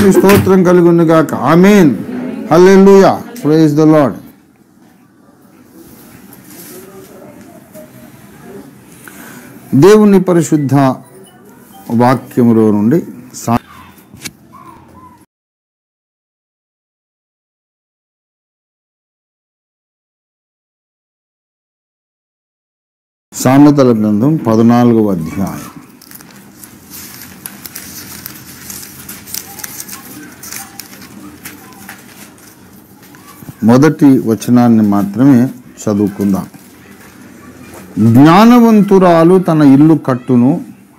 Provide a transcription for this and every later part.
దేవుని స్తోత్రం కలుగును గాక amen hallelujah praise the Lord దేవుని పరిశుద్ధ వాక్యములో నుండి సా- సామెతల గ్రంథం పద్నాలుగవ అధ్యాయం మొదటి వచనాన్ని మాత్రమే చదువుకుందాం జ్ఞానవంతురాలు తన ఇల్లు కట్టును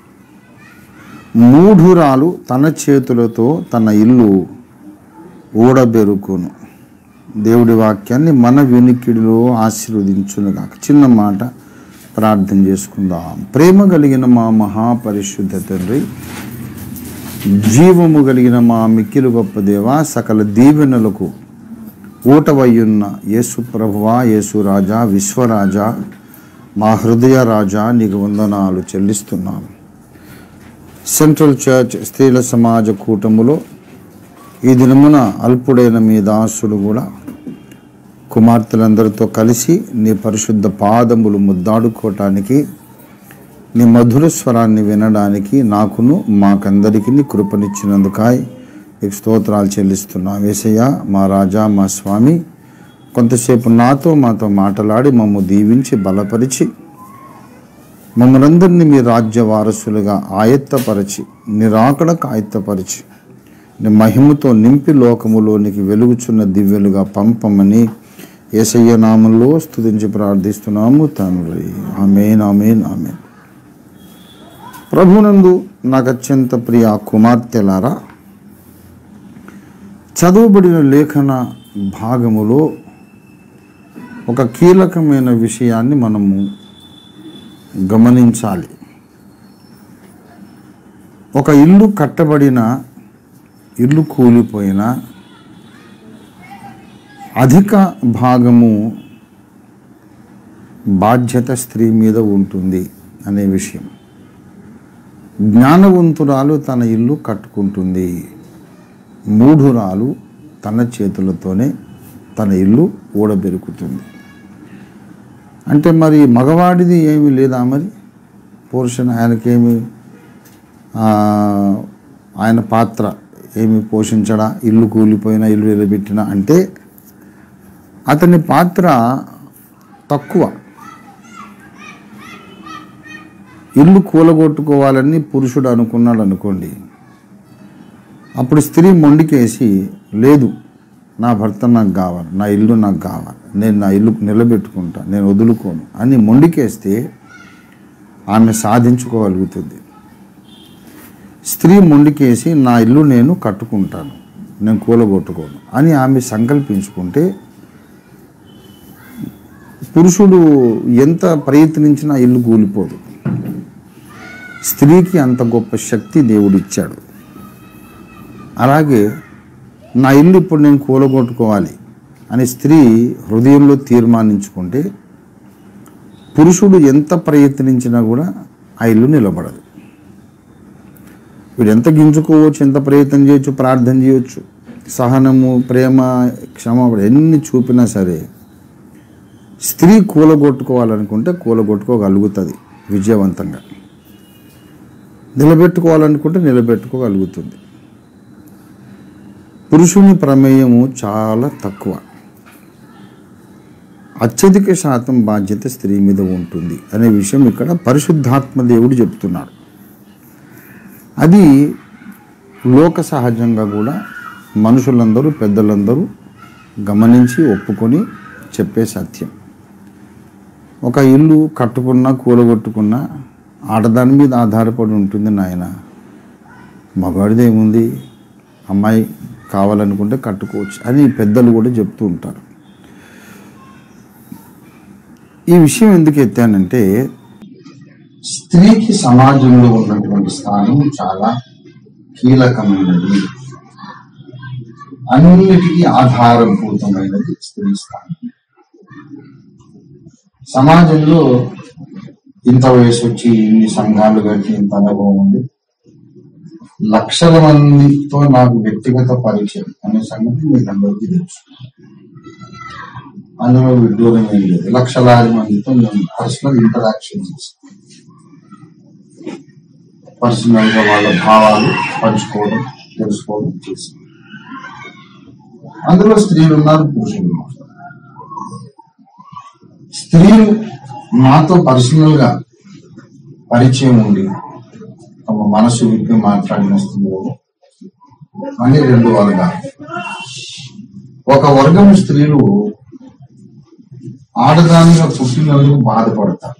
మూఢురాలు తన చేతులతో తన ఇల్లు ఊడబెరుకును దేవుడి వాక్యాన్ని మన వినికిడిలో ఆశీర్వదించునుగాక చిన్న మాట ప్రార్థన చేసుకుందాం ప్రేమ కలిగిన మా మహాపరిశుద్ధ తండ్రి జీవము కలిగిన మా మిక్కిలు గొప్ప దేవ సకల దీవెనలకు ఊటవయ్యున్న యేసు ప్రభువా యేసు రాజా విశ్వరాజా మా హృదయ రాజా నీకు వందనాలు చెల్లిస్తున్నాము సెంట్రల్ చర్చ్ స్త్రీల సమాజ కూటములో ఈ దినమున అల్పుడైన మీ దాసుడు కూడా కుమార్తెలందరితో కలిసి నీ పరిశుద్ధ పాదములు ముద్దాడుకోవటానికి నీ మధుర స్వరాన్ని వినడానికి నాకును మాకందరికీ నీ కృపనిచ్చినందుకాయ్ నీకు స్తోత్రాలు చెల్లిస్తున్నాం వేసయ్య మా రాజా మా స్వామి కొంతసేపు నాతో మాతో మాట్లాడి మమ్ము దీవించి బలపరిచి మమ్మల్ందరినీ మీ రాజ్య వారసులుగా ఆయత్తపరిచి నిరాకడకు ఆయత్తపరిచి నీ మహిమతో నింపి లోకములోనికి వెలుగుచున్న దివ్యలుగా పంపమని ఏసయ్య నామంలో స్తుతించి ప్రార్థిస్తున్నాము తండ్రి ఆమెన్ ఆమెన్ ఆమెన్ ప్రభునందు నాకు అత్యంత ప్రియ కుమార్తెలారా చదువుబడిన లేఖన భాగములో ఒక కీలకమైన విషయాన్ని మనము గమనించాలి ఒక ఇల్లు కట్టబడిన ఇల్లు కూలిపోయిన అధిక భాగము బాధ్యత స్త్రీ మీద ఉంటుంది అనే విషయం జ్ఞానవంతురాలు తన ఇల్లు కట్టుకుంటుంది మూఢురాలు తన చేతులతోనే తన ఇల్లు ఊడబెరుకుతుంది అంటే మరి మగవాడిది ఏమీ లేదా మరి పోర్షన్ ఆయనకేమి ఆ, ఆయన పాత్ర ఏమి పోషించడా ఇల్లు కూలిపోయినా ఇల్లు నిలబెట్టినా అంటే అతని పాత్ర తక్కువ ఇల్లు కూలగొట్టుకోవాలని పురుషుడు అనుకున్నాడు అనుకోండి అప్పుడు స్త్రీ మొండికేసి లేదు నా భర్త నాకు కావాలి నా ఇల్లు నాకు కావాలి నేను నా ఇల్లు నిలబెట్టుకుంటా నేను వదులుకోను అని మొండికేస్తే ఆమె సాధించుకోగలుగుతుంది స్త్రీ మొండికేసి నా ఇల్లు నేను కట్టుకుంటాను నేను కూలగొట్టుకోను అని ఆమె సంకల్పించుకుంటే పురుషుడు ఎంత ప్రయత్నించినా ఇల్లు కూలిపోదు స్త్రీకి అంత గొప్ప శక్తి దేవుడు ఇచ్చాడు అలాగే నా ఇల్లు ఇప్పుడు నేను కూలగొట్టుకోవాలి అని స్త్రీ హృదయంలో తీర్మానించుకుంటే పురుషుడు ఎంత ప్రయత్నించినా కూడా ఆ ఇల్లు నిలబడదు వీడు ఎంత గింజుకోవచ్చు ఎంత ప్రయత్నం చేయొచ్చు ప్రార్థన చేయొచ్చు సహనము ప్రేమ క్షమాపణ ఎన్ని చూపినా సరే స్త్రీ కూలగొట్టుకోవాలనుకుంటే కూలగొట్టుకోగలుగుతుంది విజయవంతంగా నిలబెట్టుకోవాలనుకుంటే నిలబెట్టుకోగలుగుతుంది పురుషుని ప్రమేయము చాలా తక్కువ అత్యధిక శాతం బాధ్యత స్త్రీ మీద ఉంటుంది అనే విషయం ఇక్కడ పరిశుద్ధాత్మ దేవుడు చెప్తున్నాడు అది లోక సహజంగా కూడా మనుషులందరూ పెద్దలందరూ గమనించి ఒప్పుకొని చెప్పే సత్యం ఒక ఇల్లు కట్టుకున్నా కూలగొట్టుకున్నా ఆడదాని మీద ఆధారపడి ఉంటుంది నాయన మగవాడిది ఏముంది అమ్మాయి కావాలనుకుంటే కట్టుకోవచ్చు అని పెద్దలు కూడా చెప్తూ ఉంటారు ఈ విషయం ఎందుకు ఎత్తానంటే స్త్రీకి సమాజంలో ఉన్నటువంటి స్థానం చాలా కీలకమైనది అన్నిటికీ ఆధారభూతమైనది స్త్రీ స్థానం సమాజంలో ఇంత వయసు వచ్చి ఇన్ని సంఘాలు కట్టి ఇంత అనుభవం ఉంది లక్షల మందితో నాకు వ్యక్తిగత పరిచయం అనే సంగతి మీకు అందరికీ తెలుసు అందులో విడ్డూరం ఏం లేదు లక్షలాది మందితో నేను పర్సనల్ ఇంటరాక్షన్ చేస్తాను పర్సనల్ గా వాళ్ళ భావాలు పంచుకోవడం తెలుసుకోవడం చేస్తాను అందులో స్త్రీలు ఉన్నారు పురుషులు ఉన్నారు స్త్రీలు నాతో పర్సనల్ గా పరిచయం ఉండి తమ మనసు విప్పి మాట్లాడిన స్త్రీలు అని రెండు వర్గాలు ఒక వర్గం స్త్రీలు ఆడదానిగా పుట్టినందుకు బాధపడతారు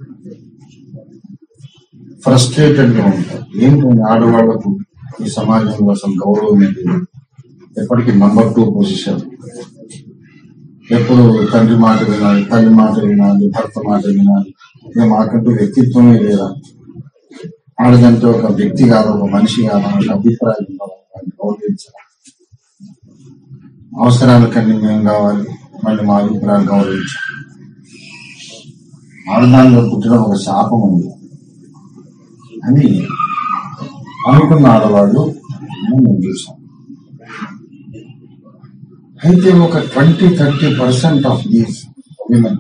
ఫ్రస్ట్రేటెడ్ గా ఉంటారు ఏంటంటే ఆడవాళ్లకు ఈ సమాజంలో అసలు గౌరవం ఏంటి ఎప్పటికీ నంబర్ టూ పొజిషన్ ఎప్పుడు తండ్రి మాట వినాలి తల్లి మాట వినాలి భర్త మాట వినాలి ఇక మాకంటూ వ్యక్తిత్వమే లేదా ఆడదంటే ఒక వ్యక్తి కాదు ఒక మనిషి కాదు ఒక అభిప్రాయం ఉండాలి, వాడిని గౌరవించాలి అవసరాలకన్నీ మేము కావాలి మళ్ళీ మా అభిప్రాయాలు గౌరవించాలి ఆడదానిలో పుట్టడం ఒక శాపం ఉంది అని అనుకున్న ఆడవాళ్ళు మేము చూసాం అయితే ఒక twenty thirty percent of these women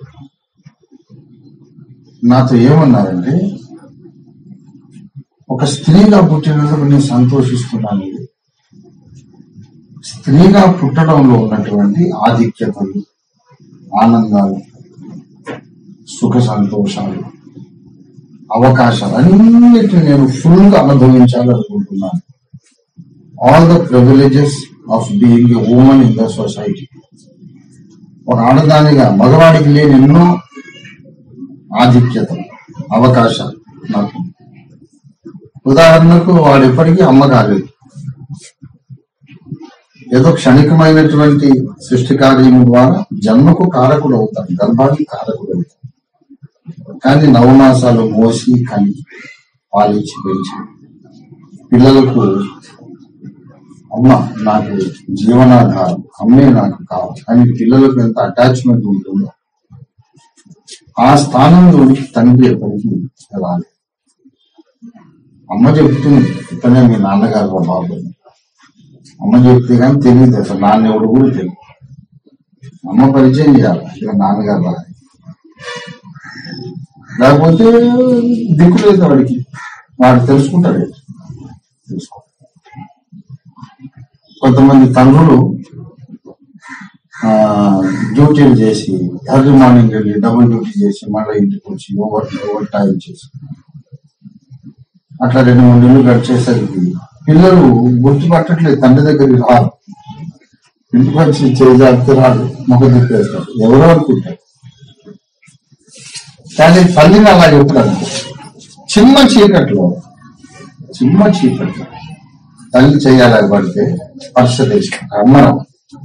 నాతో ఏమన్నారంటే ఒక స్త్రీగా పుట్టినందుకు నేను సంతోషిస్తున్నాను స్త్రీగా పుట్టడంలో ఉన్నటువంటి ఆధిక్యతలు ఆనందాలు సుఖ సంతోషాలు అవకాశాలు అన్నిటిని నేను ఫుల్ గా అనుభవించాలనుకుంటున్నాను all the privileges of being a woman in the society ఒక ఆడదానిగా మగవాడికి లేని ఎన్నో ఆధిక్యతలు అవకాశాలు నాకు ఉదాహరణకు వాడు ఎప్పటికీ అమ్మ కాలేదు ఏదో క్షణికమైనటువంటి సృష్టి కార్యము ద్వారా జన్మకు కారకుడు అవుతాడు గర్భానికి కారకుడు అవుతాడు కానీ నవమాసాలు మోసి కని పాలించి పెంచి పిల్లలకు అమ్మ నాకు జీవనాధారం అమ్మే నాకు కావాలి అని పిల్లలకు ఎంత అటాచ్మెంట్ ఉంటుందో ఆ స్థానంలోనికి తండ్రి ఎప్పటికీ రాలి అమ్మ చెప్తుంది ఇతనే మీ నాన్నగారు రా బాబు అని. అమ్మ చెప్తే కానీ తెలియదు అసలు నాన్న ఎవడు కూడా తెలియదు అమ్మ పరిచయం చేయాలి ఇక నాన్నగారు రా అని. లేకపోతే దిక్కు లేదు వాడికి వాడు తెలుసుకుంటాడు తెలుసుకో కొంతమంది తండ్రులు ఆ, డ్యూటీలు చేసి ఎర్లీ మార్నింగ్ వెళ్ళి డబుల్ డ్యూటీ చేసి మళ్ళీ ఇంటికి వచ్చి ఓవర్ ఓవర్ టైం చేసి అట్లా రెండు మూడు నెలలు గడిచేసరికి పిల్లలు గుర్తుపట్టట్లేదు తండ్రి దగ్గరికి రారు ఇంటికి వచ్చి చేజాడితే రాడు ముఖ తిప్పేస్తారు ఎవరో అనుకుంటారు కానీ తల్లిని అలా ఎప్పుడు అనుకో చిన్న చీకట్లో చిన్న చీకట్లో తల్లి చేయాలి పడితే స్పర్శ తీసుకుంటారు అమ్మరం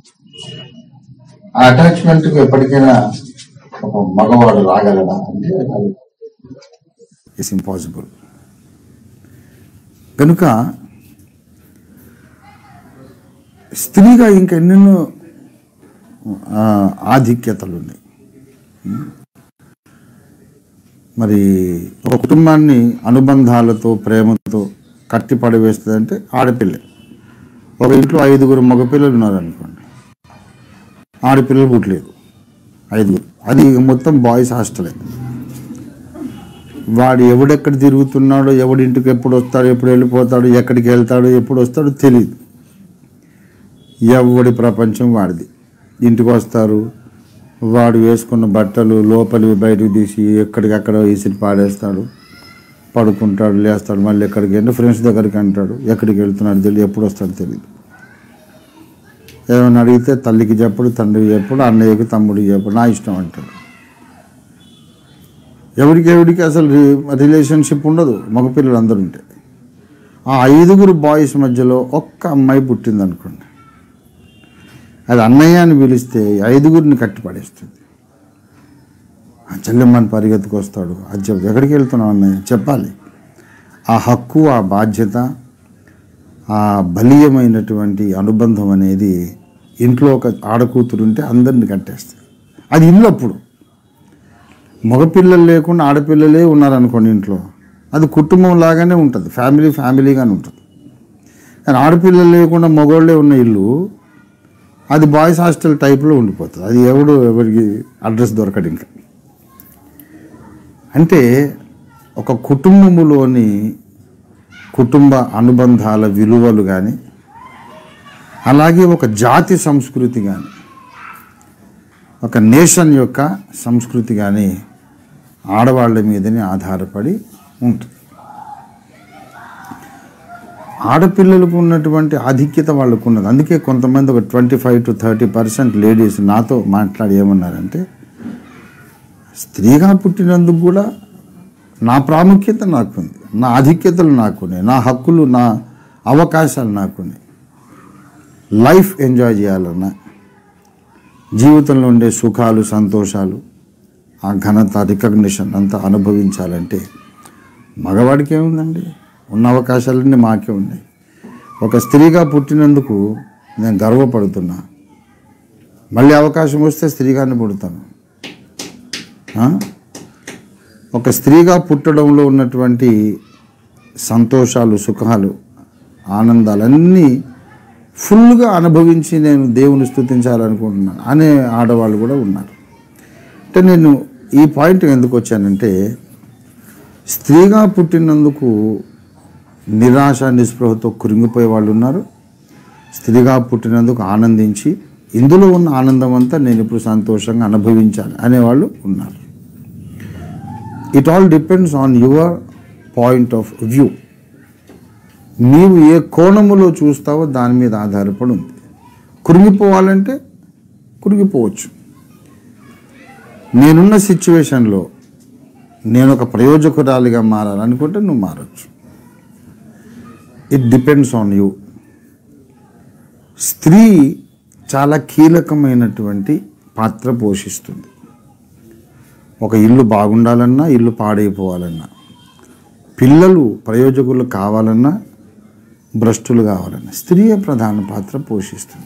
ఆ అటాచ్మెంట్ కు ఎప్పటికైనా ఒక మగవాడు రాగలడా అంటే అది ఇట్స్ ఇంపాసిబుల్ కనుక స్త్రీగా ఇంకెన్నెన్నో ఆ, ఆధిక్యతలు ఉన్నాయి మరి ఒక కుటుంబాన్ని అనుబంధాలతో ప్రేమతో కట్టి పడవేస్తుందంటే ఆడపిల్లే ఒక ఇంట్లో ఐదుగురు మగపిల్లలు ఉన్నారనుకోండి ఆడపిల్లలు పుట్టలేదు ఐదుగురు అది ఇక మొత్తం బాయ్స్ హాస్టలే వాడు ఎవడెక్కడ తిరుగుతున్నాడో ఎవడింటికి ఎప్పుడు వస్తాడు ఎప్పుడు వెళ్ళిపోతాడు ఎక్కడికి వెళ్తాడు ఎప్పుడు వస్తాడో తెలియదు ఎవడి ప్రపంచం వాడిది ఇంటికి వస్తారు వాడు వేసుకున్న బట్టలు లోపలి బయటకు తీసి ఎక్కడికక్కడ వేసి పాడేస్తాడు పడుకుంటాడు లేస్తాడు మళ్ళీ ఎక్కడికి వెళ్ళి ఫ్రెండ్స్ దగ్గరికి అంటాడు ఎక్కడికి వెళ్తున్నాడు తెలియదు ఎప్పుడు వస్తాడో తెలియదు ఏమైనా అడిగితే తల్లికి చెప్పడు తండ్రికి చెప్పడు అన్నయ్యకి తమ్ముడికి చెప్పడు నా ఇష్టం అంటాడు ఎవరికి ఎవరికి అసలు రి- రిలేషన్షిప్ ఉండదు మగపిల్లలు అందరూ ఉంటే ఆ ఐదుగురు బాయ్స్ మధ్యలో ఒక్క అమ్మాయి పుట్టింది అనుకోండి అది అన్నయ్య అని పిలిస్తే ఈ ఐదుగురిని కట్టి పడేస్తుంది ఆ చెల్లెమ్మని పరిగెత్తుకు వస్తాడు అది చెప్పు ఎక్కడికి వెళ్తున్నావు అన్నయ్య చెప్పాలి ఆ హక్కు ఆ బాధ్యత ఆ బలీయమైనటువంటి అనుబంధం అనేది ఇంట్లో ఒక ఆడకూతురు ఉంటే అందరిని కట్టేస్తుంది అది ఇల్లు అప్పుడు మగపిల్లలు లేకుండా ఆడపిల్లలే ఉన్నారనుకోండి ఇంట్లో అది కుటుంబం లాగానే ఉంటుంది ఫ్యామిలీ ఫ్యామిలీగానే ఉంటుంది కానీ ఆడపిల్లలు లేకుండా మగవాళ్ళే ఉన్న ఇల్లు అది బాయ్స్ హాస్టల్ టైప్లో ఉండిపోతుంది అది ఎవడు ఎవరికి అడ్రస్ దొరకడు ఇంకా అంటే ఒక కుటుంబములోని కుటుంబ అనుబంధాల విలువలు కానీ అలాగే ఒక జాతి సంస్కృతి కానీ ఒక నేషన్ యొక్క సంస్కృతి కానీ ఆడవాళ్ళ మీదనే ఆధారపడి ఉంటుంది ఆడపిల్లలకు ఉన్నటువంటి ఆధిక్యత వాళ్ళకు ఉన్నది అందుకే కొంతమంది ఒక twenty five to thirty percent ladies నాతో మాట్లాడి ఏమన్నారంటే స్త్రీగా పుట్టినందుకు కూడా నా ప్రాముఖ్యత నాకుంది నా ఆధిక్యతలు నాకున్నాయి నా హక్కులు నా అవకాశాలు నాకున్నాయి లైఫ్ ఎంజాయ్ చేయాలన్నా జీవితంలో ఉండే సుఖాలు సంతోషాలు ఆ ఘనత రికగ్నిషన్ అంతా అనుభవించాలంటే మగవాడికి ఏముందండి ఉన్న అవకాశాలన్నీ మాకే ఉన్నాయి ఒక స్త్రీగా పుట్టినందుకు నేను గర్వపడుతున్నా మళ్ళీ అవకాశం వస్తే స్త్రీగానే పుడతాను ఆ? ఒక స్త్రీగా పుట్టడంలో ఉన్నటువంటి సంతోషాలు సుఖాలు ఆనందాలన్నీ ఫుల్గా అనుభవించి నేను దేవుని స్థుతించాలనుకుంటున్నాను అనే ఆడవాళ్ళు కూడా ఉన్నారు అంటే నేను ఈ పాయింట్ ఎందుకు వచ్చానంటే స్త్రీగా పుట్టినందుకు నిరాశ నిస్పృహతో కురింగిపోయే వాళ్ళు ఉన్నారు స్త్రీగా పుట్టినందుకు ఆనందించి ఇందులో ఉన్న ఆనందం అంతా నేను ఇప్పుడు సంతోషంగా అనుభవించాలి అనేవాళ్ళు ఉన్నారు it all depends on your point of view నీవు ఏ కోణములో చూస్తావో దాని మీద ఆధారపడి ఉంది కురిగిపోవాలంటే కురిగిపోవచ్చు నేనున్న సిచ్యువేషన్లో నేను ఒక ప్రయోజకురాలిగా మారాలనుకుంటే నువ్వు మారచ్చు ఇట్ డిపెండ్స్ ఆన్ యూ స్త్రీ చాలా కీలకమైనటువంటి పాత్ర పోషిస్తుంది ఒక ఇల్లు బాగుండాలన్నా ఇల్లు పాడైపోవాలన్నా పిల్లలు ప్రయోజకులు కావాలన్నా భ్రష్టులు కావాలన్నా స్త్రీయే ప్రధాన పాత్ర పోషిస్తుంది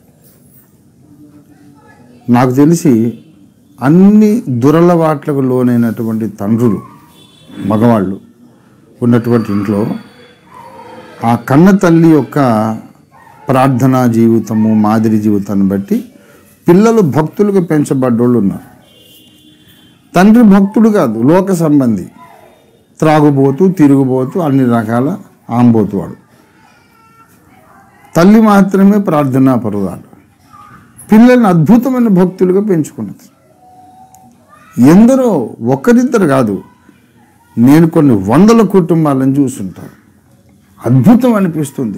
నాకు తెలిసి అన్ని దురలవాట్లకు లోనైనటువంటి తండ్రులు మగవాళ్ళు ఉన్నటువంటి ఇంట్లో ఆ కన్న తల్లి యొక్క ప్రార్థనా జీవితము మాదిరి జీవితాన్ని బట్టి పిల్లలు భక్తులుగా పెంచబడ్డోళ్ళు ఉన్నారు తండ్రి భక్తుడు కాదు లోక సంబంధి త్రాగుబోతూ తిరుగుబోతూ అన్ని రకాల ఆంబోతువాడు తల్లి మాత్రమే ప్రార్థనా పరురాలు పిల్లల్ని అద్భుతమైన భక్తులుగా పెంచుకున్నది ఎందరో ఒకరిద్దరు కాదు నేను కొన్ని వందల కుటుంబాలను చూస్తుంటాను అద్భుతం అనిపిస్తుంది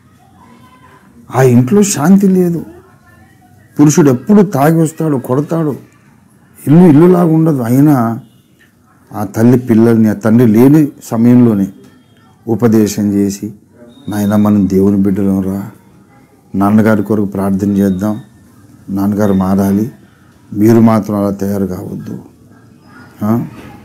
ఆ ఇంట్లో శాంతి లేదు పురుషుడు ఎప్పుడు తాగి వస్తాడు కొడతాడు ఇల్లు ఇల్లులాగా ఉండదు అయినా ఆ తల్లి పిల్లల్ని ఆ తండ్రి లేని సమయంలోనే ఉపదేశం చేసి నాయన మనం దేవుని బిడ్డలం రా నాన్నగారి కొరకు ప్రార్థన చేద్దాం నాన్నగారు మారాలి మీరు మాత్రం అలా తయారు కావద్దు ఆ?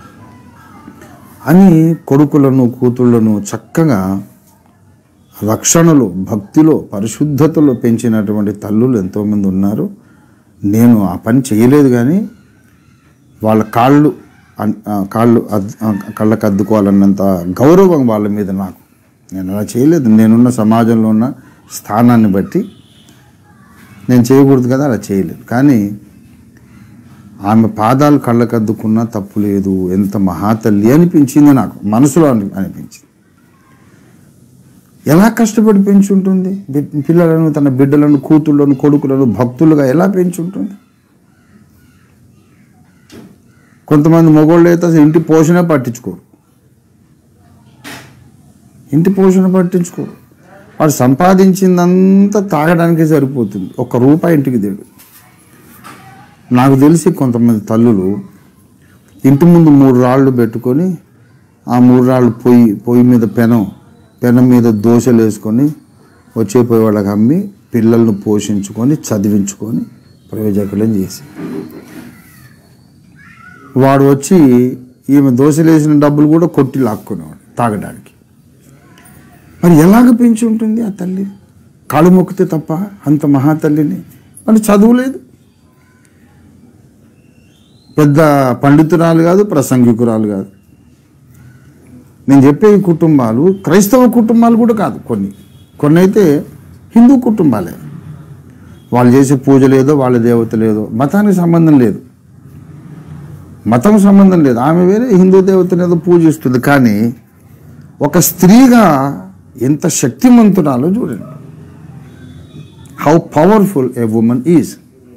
అని కొడుకులను కూతుళ్ళను చక్కగా రక్షణలో భక్తిలో పరిశుద్ధతలో పెంచినటువంటి తల్లులు ఎంతోమంది ఉన్నారు నేను ఆ పని చేయలేదు కానీ వాళ్ళ కాళ్ళు అన్- ఆ, కాళ్ళు అద్- ఆ, కళ్ళకు అద్దుకోవాలన్నంత గౌరవం వాళ్ళ మీద నాకు నేను అలా చేయలేదు నేనున్న సమాజంలో ఉన్న స్థానాన్ని బట్టి నేను చేయకూడదు కదా అలా చేయలేదు కానీ ఆమె పాదాలు కళ్ళకద్దుకున్నా తప్పు లేదు ఎంత మహాతల్లి అనిపించింది నాకు మనసులో అని- అనిపించింది ఎలా కష్టపడి పెంచుంటుంది బి- పిల్లలను తన బిడ్డలను కూతుళ్ళను కొడుకులను భక్తులుగా ఎలా పెంచుంటుంది కొంతమంది మగవాళ్ళు అయితే అసలు ఇంటి పోషణ పట్టించుకోరు ఇంటి పోషణ పట్టించుకోరు వాడు సంపాదించిందంతా తాగడానికే సరిపోతుంది ఒక్క రూపాయి ఇంటికి తేడు నాకు తెలిసి కొంతమంది తల్లులు ఇంటి ముందు మూడు రాళ్ళు పెట్టుకొని ఆ మూడు రాళ్ళు పొయ్యి పొయ్యి మీద పెనం పెనం మీద దోశలు వేసుకొని వచ్చే పోయే వాళ్ళకి అమ్మి పిల్లలను పోషించుకొని చదివించుకొని ప్రయోజకులను చేసి వాడు వచ్చి ఈమె దోశలు వేసిన డబ్బులు కూడా కొట్టి లాక్కునేవాడు తాగడానికి మరి ఎలాగ పెంచి ఉంటుంది ఆ తల్లి కాళ్ళు మొక్కితే తప్ప అంత మహాతల్లిని మరి చదువులేదు పెద్ద పండితురాలు కాదు ప్రసంగికురాలు కాదు నేను చెప్పే ఈ కుటుంబాలు క్రైస్తవ కుటుంబాలు కూడా కాదు కొన్ని కొన్ని అయితే హిందూ కుటుంబాలే వాళ్ళు చేసే పూజ లేదో వాళ్ళ దేవత లేదో మతానికి సంబంధం లేదు మతం సంబంధం లేదు ఆమె వేరే హిందూ దేవతను ఏదో పూజిస్తుంది కానీ ఒక స్త్రీగా ఎంత శక్తిమంతురాలో చూడండి how powerful a woman is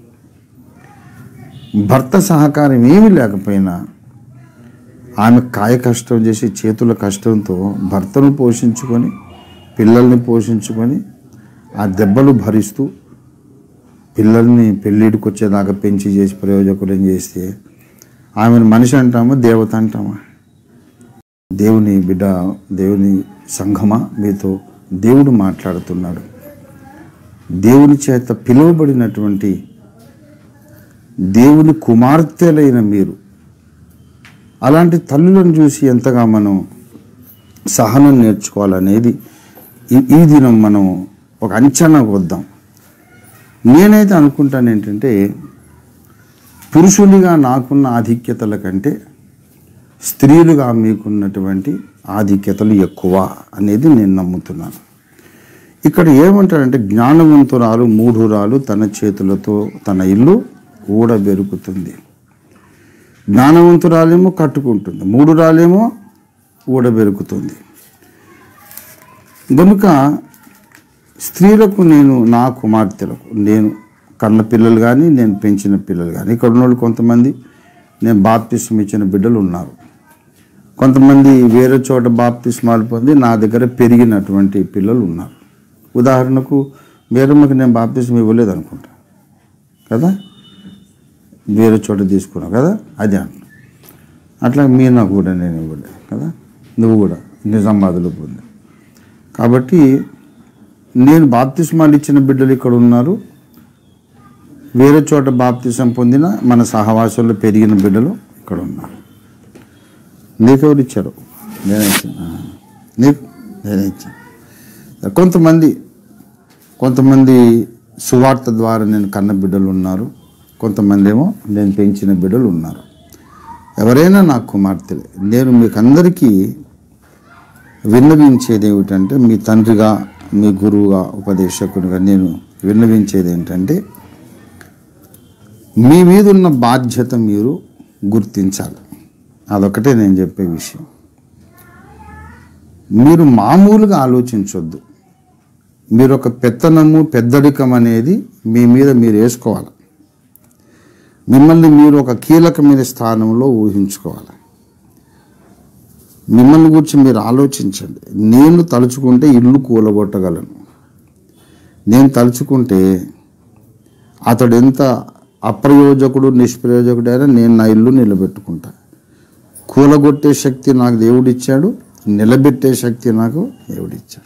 భర్త సహకారం ఏమీ లేకపోయినా ఆమె కాయ కష్టం చేసి చేతుల కష్టంతో భర్తను పోషించుకొని పిల్లల్ని పోషించుకొని ఆ దెబ్బలు భరిస్తూ పిల్లల్ని పెళ్ళిడికి వచ్చేదాకా పెంచి చేసి ప్రయోజకులం చేస్తే ఆమెను మనిషి అంటామా దేవత అంటామా దేవుని బిడ్డ దేవుని సంఘమా మీతో దేవుడు మాట్లాడుతున్నాడు దేవుని చేత పిలువబడినటువంటి దేవుని కుమార్తెలైన మీరు అలాంటి తల్లులను చూసి ఎంతగా మనం సహనం నేర్చుకోవాలనేది ఈ- ఈ దినం మనం ఒక అంచనాకు వద్దాం నేనైతే అనుకుంటాను ఏంటంటే పురుషునిగా నాకున్న ఆధిక్యతల కంటే స్త్రీలుగా మీకున్నటువంటి ఆధిక్యతలు ఎక్కువ అనేది నేను నమ్ముతున్నాను ఇక్కడ ఏమంటారంటే జ్ఞానవంతురాలు మూఢురాలు తన చేతులతో తన ఇల్లు ఊడబెరుకుతుంది జ్ఞానవంతురాలేమో కట్టుకుంటుంది మూఢురాలేమో ఊడబెరుకుతుంది కనుక స్త్రీలకు నేను నా కుమార్తెలకు నేను కన్న పిల్లలు కానీ నేను పెంచిన పిల్లలు కానీ ఇక్కడ ఉన్న వాళ్ళు కొంతమంది నేను బాప్తిస్మ ఇచ్చిన బిడ్డలు ఉన్నారు కొంతమంది వేరే చోట బాప్తిస్మాలు పొంది నా దగ్గర పెరిగినటువంటి పిల్లలు ఉన్నారు ఉదాహరణకు వేరమ్మకి నేను బాప్తిస్మ ఇవ్వలేదు అనుకుంటా కదా వేరే చోట తీసుకున్నావు కదా అదే అంటున్నా అట్లా మీనా కూడా నేను ఇవ్వలేదు కదా నువ్వు కూడా నిజామాబాద్లో పొంది కాబట్టి నేను బాప్తిస్మాలు ఇచ్చిన బిడ్డలు ఇక్కడ ఉన్నారు వేరే చోట బాప్తిసం పొందిన మన సహవాసంలో పెరిగిన బిడ్డలు ఇక్కడ ఉన్నారు నీకెవరు ఇచ్చారు నేనే ఇచ్చాను ఆ. నీకు నేనే ఇచ్చాను కొంతమంది కొంతమంది సువార్త ద్వారా నేను కన్న బిడ్డలు ఉన్నారు కొంతమంది ఏమో నేను పెంచిన బిడ్డలు ఉన్నారు ఎవరైనా నా కుమార్తెలే నేను మీకు అందరికీ విన్నవించేది ఏమిటంటే మీ తండ్రిగా మీ గురువుగా ఉపదేశకునిగా నేను విన్నవించేది ఏంటంటే మీ మీద ఉన్న బాధ్యత మీరు గుర్తించాలి అదొకటే నేను చెప్పే విషయం మీరు మామూలుగా ఆలోచించొద్దు మీరు ఒక పెత్తనము పెద్దడికం అనేది మీ మీద మీరు వేసుకోవాలి మిమ్మల్ని మీరు ఒక కీలకమైన స్థానంలో ఊహించుకోవాలి మిమ్మల్ని గురించి మీరు ఆలోచించండి నేను తలుచుకుంటే ఇల్లు కూలగొట్టగలను నేను తలుచుకుంటే అతడు ఎంత అప్రయోజకుడు నిష్ప్రయోజకుడు అయినా నేను నా ఇల్లు నిలబెట్టుకుంటా కూలగొట్టే శక్తి నాకు దేవుడిచ్చాడు నిలబెట్టే శక్తి నాకు దేవుడిచ్చాడు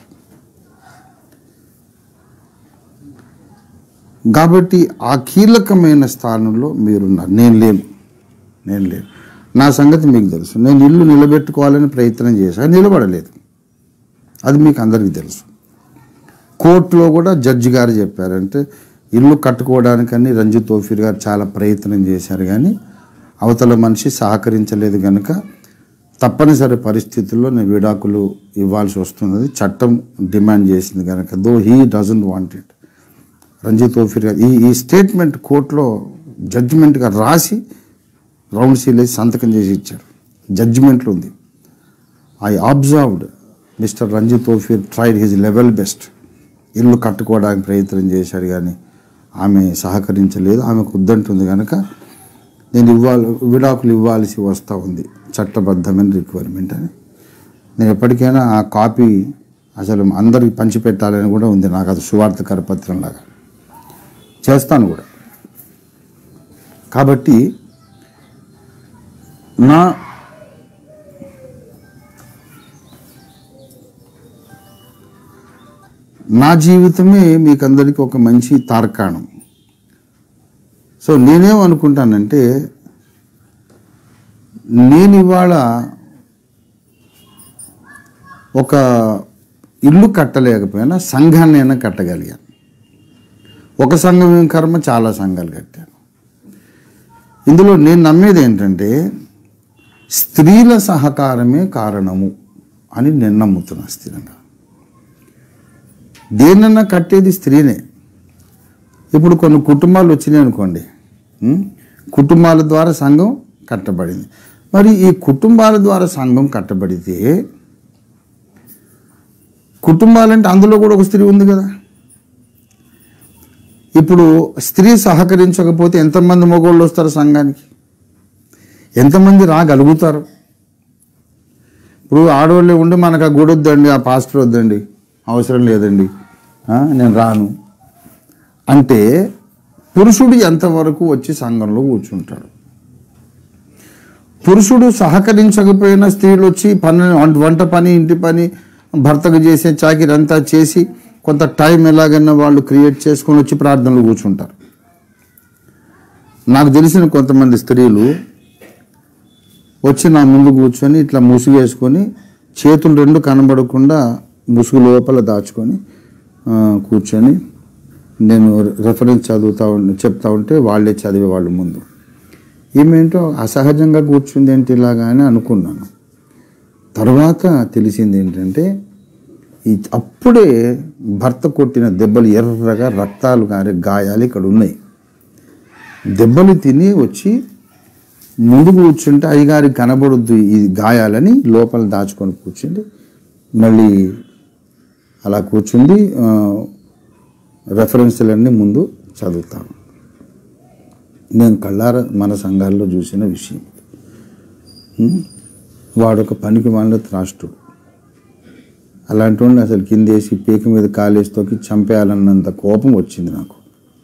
కాబట్టి ఆ కీలకమైన స్థానంలో మీరున్నారు నేను లేను నేను లేను నా సంగతి మీకు తెలుసు నేను ఇల్లు నిలబెట్టుకోవాలని ప్రయత్నం చేశాను నిలబడలేదు అది మీకు అందరికీ తెలుసు కోర్టులో కూడా జడ్జి గారు చెప్పారంటే ఇల్లు కట్టుకోవడానికని రంజు తోఫీర్ గారు చాలా ప్రయత్నం చేశారు కానీ అవతల మనిషి సహకరించలేదు కనుక తప్పనిసరి పరిస్థితుల్లో నేను విడాకులు ఇవ్వాల్సి వస్తున్నది చట్టం డిమాండ్ చేసింది కనుక though he doesn't want it Ranjit Ophir గారు ఈ ఈ స్టేట్మెంట్ కోర్టులో జడ్జిమెంట్గా రాసి రౌండ్ సీల్ వేసి సంతకం చేసి ఇచ్చారు జడ్జిమెంట్లో ఉంది I observed mister Ranjit Ophir tried his level best ఇల్లు కట్టుకోవడానికి ప్రయత్నం చేశాడు కానీ ఆమె సహకరించలేదు ఆమెకు వద్దంటుంది కనుక నేను ఇవ్వాలి విడాకులు ఇవ్వాల్సి వస్తూ ఉంది చట్టబద్ధమైన రిక్వైర్మెంట్ అని నేను ఎప్పటికైనా ఆ కాపీ అసలు అందరికి పంచిపెట్టాలని కూడా ఉంది నాకు అది సువార్త కరపత్రం లాగా చేస్తాను కూడా కాబట్టి నా నా జీవితమే మీకందరికీ ఒక మంచి తార్కాణం సో నేనేమనుకుంటానంటే నేను ఇవాళ ఒక ఇల్లు కట్టలేకపోయినా సంఘాన్ని అయినా కట్టగలిగాను ఒక సంఘం ఏం కర్మ చాలా సంఘాలు కట్టాను ఇందులో నేను నమ్మేది ఏంటంటే స్త్రీల సహకారమే కారణము అని నేను నమ్ముతున్నా స్థిరంగా దేనన్నా కట్టేది స్త్రీనే ఇప్పుడు కొన్ని కుటుంబాలు వచ్చినాయి అనుకోండి ఉం? కుటుంబాల ద్వారా సంఘం కట్టబడింది మరి ఈ కుటుంబాల ద్వారా సంఘం కట్టబడితే కుటుంబాలంటే అందులో కూడా ఒక స్త్రీ ఉంది కదా ఇప్పుడు స్త్రీ సహకరించకపోతే ఎంతమంది మగవాళ్ళు వస్తారు సంఘానికి ఎంతమంది రాగలుగుతారు ఇప్పుడు ఆడవాళ్ళే ఉండి మనకు ఆ గుడి వద్దండి ఆ పాస్టర్ వద్దండి అవసరం లేదండి ఆ, నేను రాను అంటే పురుషుడు ఎంతవరకు వచ్చి సంఘంలో కూర్చుంటాడు పురుషుడు సహకరించకపోయిన స్త్రీలు వచ్చి పని వంట- వంట పని ఇంటి పని భర్తకు చేసే చాకిరి అంతా చేసి కొంత టైం ఎలాగైనా వాళ్ళు క్రియేట్ చేసుకొని వచ్చి ప్రార్థనలు కూర్చుంటారు నాకు తెలిసిన కొంతమంది స్త్రీలు వచ్చి నా ముందు కూర్చొని ఇట్లా ముసుగు వేసుకొని చేతులు రెండు కనబడకుండా ముసుగు లోపల దాచుకొని ఆ, కూర్చొని నేను రెఫరెన్స్ చదువుతా ఉంటే చెప్తా ఉంటే వాళ్ళే చదివే వాళ్ళు ముందు ఏమేంటో అసహజంగా కూర్చుంది ఏంటి ఇలాగా అని అనుకున్నాను తర్వాత తెలిసింది ఏంటంటే ఈ అప్పుడే భర్త కొట్టిన దెబ్బలు ఎర్రగా రక్తాలు కారే గాయాలు ఇక్కడ ఉన్నాయి దెబ్బలు తిని వచ్చి ముందు కూర్చుంటే అయ్యగారికి కనబడొద్దు ఈ గాయాలని లోపల దాచుకొని కూర్చుంది మళ్ళీ అలా కూర్చుంది ఆ, రెఫరెన్స్లన్నీ ముందు చదువుతాను నేను కళ్ళార మన సంఘాల్లో చూసిన విషయం ఉం? వాడొక పనికి వాళ్ళ త్రాష్టుడు అలాంటి వాడిని అసలు కిందేసి పీక మీద కాలేసి తొక్కి చంపేయాలన్నంత కోపం వచ్చింది నాకు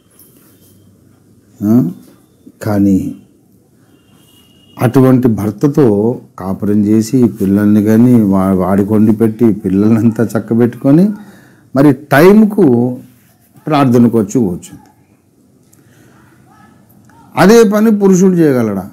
ఆ? కానీ అటువంటి భర్తతో కాపురం చేసి పిల్లల్ని కానీ వా వాడి కొండి పెట్టి పిల్లలంతా చక్కబెట్టుకొని మరి టైంకు ప్రార్థనకు వచ్చి కూర్చుంది అదే పని పురుషుడు చేయగలడా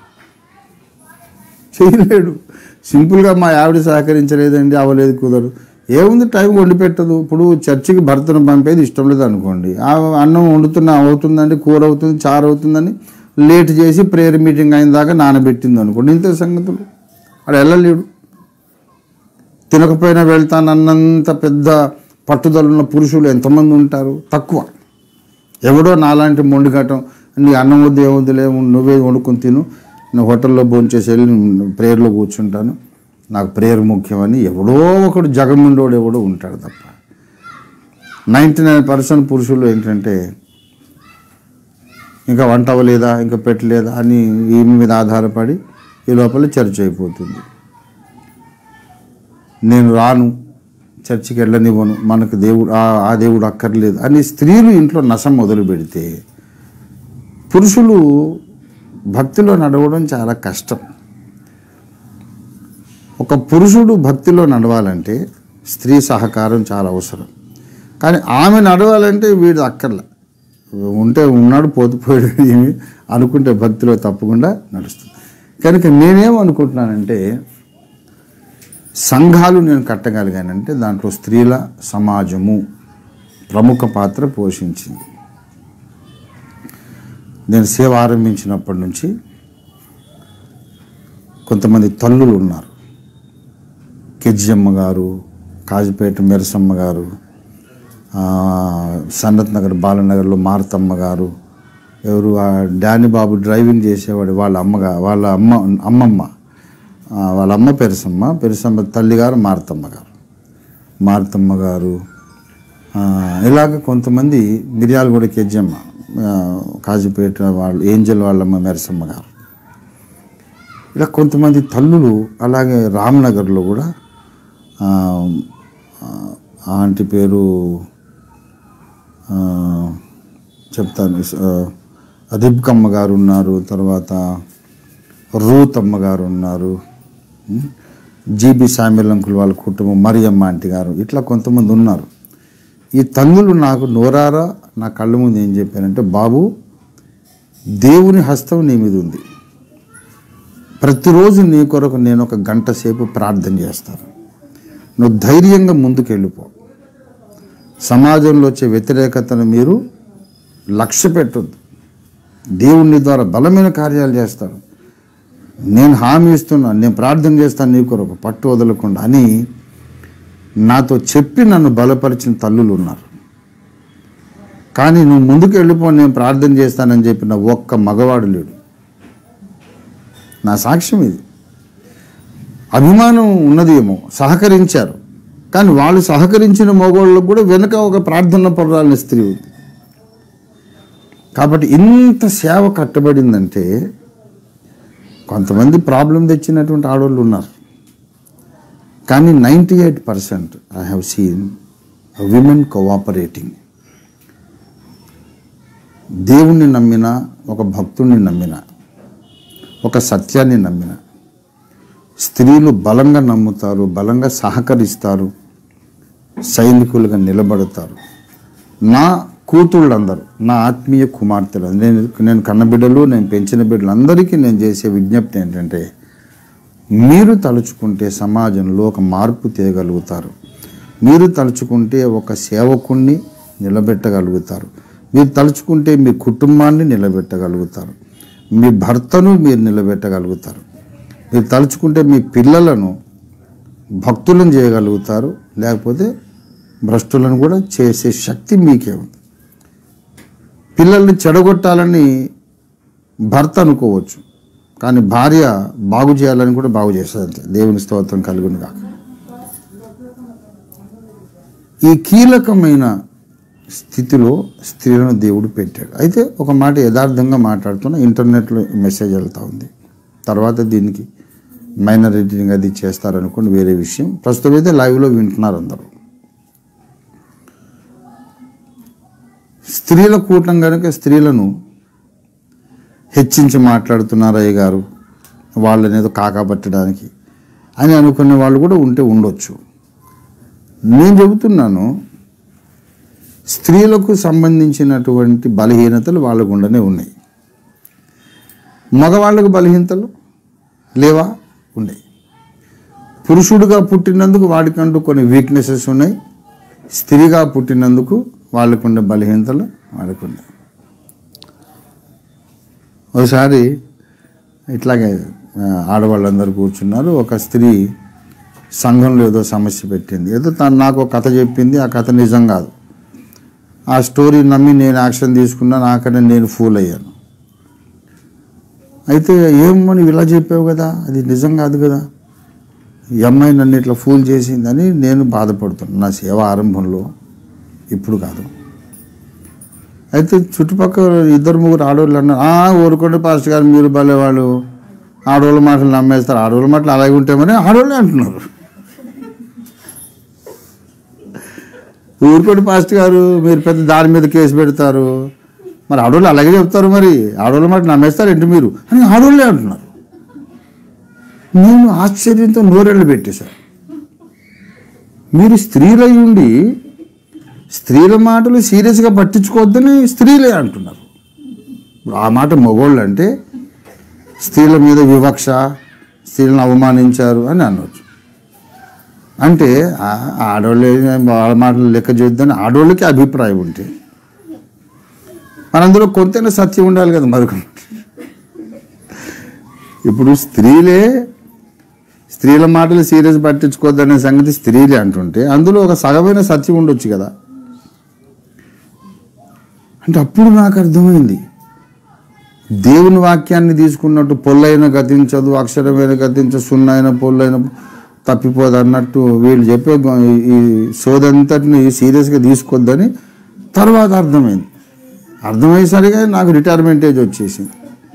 చేయలేడు సింపుల్గా మా ఆవిడ సహకరించలేదండి అవ్వలేదు కుదరదు ఏముంది టైం వండి పెట్టదు ఇప్పుడు చర్చికి భర్తను పంపేది ఇష్టం లేదు అనుకోండి ఆ అన్నం వండుతున్నా అవుతుందండి కూర అవుతుంది చారు అవుతుందని లేట్ చేసి ప్రేయర్ మీటింగ్ అయిన దాకా నానబెట్టింది అనుకోండి ఇంతే సంగతులు అక్కడ వెళ్ళలేడు తినకపోయినా వెళ్తానన్నంత పెద్ద పట్టుదల ఉన్న పురుషులు ఎంతమంది ఉంటారు తక్కువ ఎవడో నాలాంటి మొండిగటం నీ అన్నం వద్దు ఏమొద్దులే నువ్వే వండుకొని తిను నేను హోటల్లో భోంచేసి వెళ్ళి ప్రేయర్లో కూర్చుంటాను నాకు ప్రేయర్ ముఖ్యమని ఎవడో ఒకడు జగముండోడు ఎవడో ఉంటాడు తప్ప నైంటీ నైన్ పర్సెంట్ పురుషులు ఏంటంటే ఇంకా వంట అవ్వలేదా ఇంకా పెట్టలేదా అని ఈమె మీద ఆధారపడి ఈ లోపల చర్చ అయిపోతుంది నేను రాను చర్చికి వెళ్ళనివ్వను మనకు దేవుడు ఆ- ఆ దేవుడు అక్కర్లేదు అని స్త్రీలు ఇంట్లో నశం మొదలు పెడితే పురుషులు భక్తిలో నడవడం చాలా కష్టం ఒక పురుషుడు భక్తిలో నడవాలంటే స్త్రీ సహకారం చాలా అవసరం కానీ ఆమె నడవాలంటే వీడు అక్కర్లే ఉంటే ఉన్నాడు పోతు పోయాడు ఏమి అనుకుంటే భక్తిలో తప్పకుండా నడుస్తుంది కనుక నేనేమనుకుంటున్నానంటే సంఘాలు నేను కట్టగలిగానంటే దాంట్లో స్త్రీల సమాజము ప్రముఖ పాత్ర పోషించింది నేను సేవ ఆరంభించినప్పటి నుంచి కొంతమంది తల్లులు ఉన్నారు కెజ్జమ్మ గారు కాజిపేట మెరసమ్మ గారు ఆ, సన్నత్ నగర్ బాలనగర్లో మారుతమ్మ గారు ఎవరు ఆ డానీ బాబు డ్రైవింగ్ చేసేవాడు వాళ్ళ అమ్మగా వాళ్ళ అమ్మ అమ్మమ్మ ఆ, వాళ్ళ అమ్మ పెరసమ్మ పెరసమ్మ తల్లిగారు మారుతమ్మ గారు మారుతమ్మ గారు ఆ, ఇలాగ కొంతమంది మిరియాలు కూడా కెజ్జమ్మ ఆ, కాజీపేట వాళ్ళు ఏంజల్ వాళ్ళమ్మ మెరసమ్మ గారు ఇలా కొంతమంది తల్లులు అలాగే రామ్నగర్లో కూడా ఆ, ఆ ఆంటీ పేరు ఆ, చెప్తాను ఆ, రిబ్కమ్మ గారు ఉన్నారు తర్వాత రూత్ అమ్మ గారు ఉన్నారు ఉం? జీబీ సామిల్ అంకుల్ వాళ్ళ కుటుంబం మరియమ్మ ఆంటీ గారు ఇట్లా కొంతమంది ఉన్నారు ఈ తల్లులు నాకు నోరారా నా కళ్ళ ముందు ఏం చెప్పారంటే బాబు దేవుని హస్తం నీ మీద ఉంది ప్రతిరోజు నీ కొరకు నేను ఒక గంట సేపు ప్రార్థన చేస్తాను నువ్వు ధైర్యంగా ముందుకు వెళ్ళిపో సమాజంలో వచ్చే వ్యతిరేకతను మీరు లక్ష్య పెట్టొద్దు దేవుని ద్వారా బలమైన కార్యాలు చేస్తాడు నేను హామీ ఇస్తున్నాను నేను ప్రార్థన చేస్తాను నీ కొరకు పట్టు వదలకుండా అని నాతో చెప్పి నన్ను బలపరిచిన తల్లులు ఉన్నారు కానీ నువ్వు ముందుకు వెళ్ళిపో నేను ప్రార్థన చేస్తానని చెప్పిన ఒక్క మగవాడు లేడు నా సాక్ష్యం ఇది అభిమానం ఉన్నదేమో సహకరించారు కానీ వాళ్ళు సహకరించిన మగవాళ్ళకు కూడా వెనుక ఒక ప్రార్థన పర్వాలని స్త్రీ ఉంది కాబట్టి ఇంత సేవ కట్టబడిందంటే కొంతమంది ప్రాబ్లం తెచ్చినటువంటి ఆడవాళ్ళు ఉన్నారు కానీ ninety eight percent I have seen women cooperating దేవుణ్ణి నమ్మిన ఒక భక్తుణ్ణి నమ్మిన ఒక సత్యాన్ని నమ్మిన స్త్రీలు బలంగా నమ్ముతారు బలంగా సహకరిస్తారు సైనికులుగా నిలబడతారు నా కూతుళ్ళందరూ నా ఆత్మీయ కుమార్తెలు నేను నేను కన్నబిడ్డలు నేను పెంచిన బిడ్డలు అందరికీ నేను చేసే విజ్ఞప్తి ఏంటంటే మీరు తలుచుకుంటే సమాజంలో ఒక మార్పు తేయగలుగుతారు మీరు తలుచుకుంటే ఒక సేవకుణ్ణి నిలబెట్టగలుగుతారు మీరు తలుచుకుంటే మీ కుటుంబాన్ని నిలబెట్టగలుగుతారు మీ భర్తను మీరు నిలబెట్టగలుగుతారు మీరు తలుచుకుంటే మీ పిల్లలను భక్తులను చేయగలుగుతారు లేకపోతే భ్రష్టులను కూడా చేసే శక్తి మీకే ఉంది పిల్లల్ని చెడగొట్టాలని భర్త అనుకోవచ్చు కానీ భార్య బాగు చేయాలని కూడా బాగు చేస్తుంది అంతే దేవుని స్తోత్రం కలుగును కాక ఈ కీలకమైన స్థితిలో స్త్రీలను దేవుడు పెట్టాడు అయితే ఒక మాట యథార్థంగా మాట్లాడుతున్న ఇంటర్నెట్లో మెసేజ్ వెళ్తూ ఉంది తర్వాత దీనికి మైనర్ ఎడిటింగ్ అది చేస్తారనుకోండి వేరే విషయం ప్రస్తుతం అయితే లైవ్లో వింటున్నారు అందరూ స్త్రీల కూటం కనుక స్త్రీలను హెచ్చించి మాట్లాడుతున్నారు అయ్య గారు వాళ్ళని ఏదో కాకాపట్టడానికి అని అనుకునే వాళ్ళు కూడా ఉంటే ఉండొచ్చు నేను చెబుతున్నాను స్త్రీలకు సంబంధించినటువంటి బలహీనతలు వాళ్ళ గుండెనే ఉన్నాయి మగవాళ్ళకు బలహీనతలు లేవా ఉన్నాయి పురుషుడుగా పుట్టినందుకు వాడికంటూ కొన్ని వీక్నెసెస్ ఉన్నాయి స్త్రీగా పుట్టినందుకు వాళ్ళకుండే బలహీనతలు వాళ్ళకున్నాయి ఒకసారి ఇట్లాగే ఆ, ఆడవాళ్ళందరూ కూర్చున్నారు ఒక స్త్రీ సంఘంలో ఏదో సమస్య పెట్టింది ఏదో తను నాకు ఒక కథ చెప్పింది ఆ కథ నిజం కాదు ఆ స్టోరీ నమ్మి నేను యాక్షన్ తీసుకున్నా నాకనే నేను ఫూల్ అయ్యాను అయితే ఏమో నువ్వు ఇలా చెప్పావు కదా అది నిజం కాదు కదా ఈ అమ్మాయి నన్ను ఇట్లా ఫూల్ చేసిందని నేను బాధపడుతున్నాను నా సేవ ఆరంభంలో ఇప్పుడు కాదు అయితే చుట్టుపక్కల ఇద్దరు ముగ్గురు ఆడవాళ్ళు అన్నారు "ఆ, ఊరుకోండి పాస్టర్ గారు మీరు భలే వాళ్ళు ఆడవాళ్ళ మాటలు నమ్మేస్తారు ఆడవాళ్ళ మాటలు అలాగే ఉంటామని ఆడవాళ్ళే అంటున్నారు ఊరుకోండి పాస్టర్ గారు మీరు పెద్ద దాని మీద కేసు పెడతారు మరి ఆడవాళ్ళు అలాగే చెప్తారు మరి ఆడవాళ్ళ మాట నమ్మేస్తారు ఏంటి మీరు అని ఆడవాళ్ళే అంటున్నారు నేను ఆశ్చర్యంతో నోరెళ్ళు పెట్టేశాను మీరు స్త్రీలై ఉండి స్త్రీల మాటలు సీరియస్గా పట్టించుకోవద్దని స్త్రీలే అంటున్నారు ఇప్పుడు ఆ మాట మగోళ్ళు అంటే స్త్రీల మీద వివక్ష స్త్రీలను అవమానించారు అని అనవచ్చు అంటే ఆ- ఆడవాళ్ళు ఏం వాళ్ళ మాటలు లెక్క చేద్దని ఆడవాళ్ళకి అభిప్రాయం ఉంటే మనందులో కొంతైనా సత్యం ఉండాలి కదా మరి ఇప్పుడు స్త్రీలే స్త్రీల మాటలు సీరియస్ పట్టించుకోవద్దనే సంగతి స్త్రీలే అంటుంటే అందులో ఒక సగమైన సత్యం ఉండొచ్చు కదా అంటే అప్పుడు నాకు అర్థమైంది దేవుని వాక్యాన్ని తీసుకున్నట్టు పొల్లైన గతించదు అక్షరమైన గతించ సున్నైన పొల్లైన తప్పిపోదు అన్నట్టు వీళ్ళు చెప్పే గొ- ఈ సోదంతటిని సీరియస్గా తీసుకోవద్దని తర్వాత అర్థమైంది అర్థమయ్యేసరిగా నాకు రిటైర్మెంట్ ఏజ్ వచ్చేసింది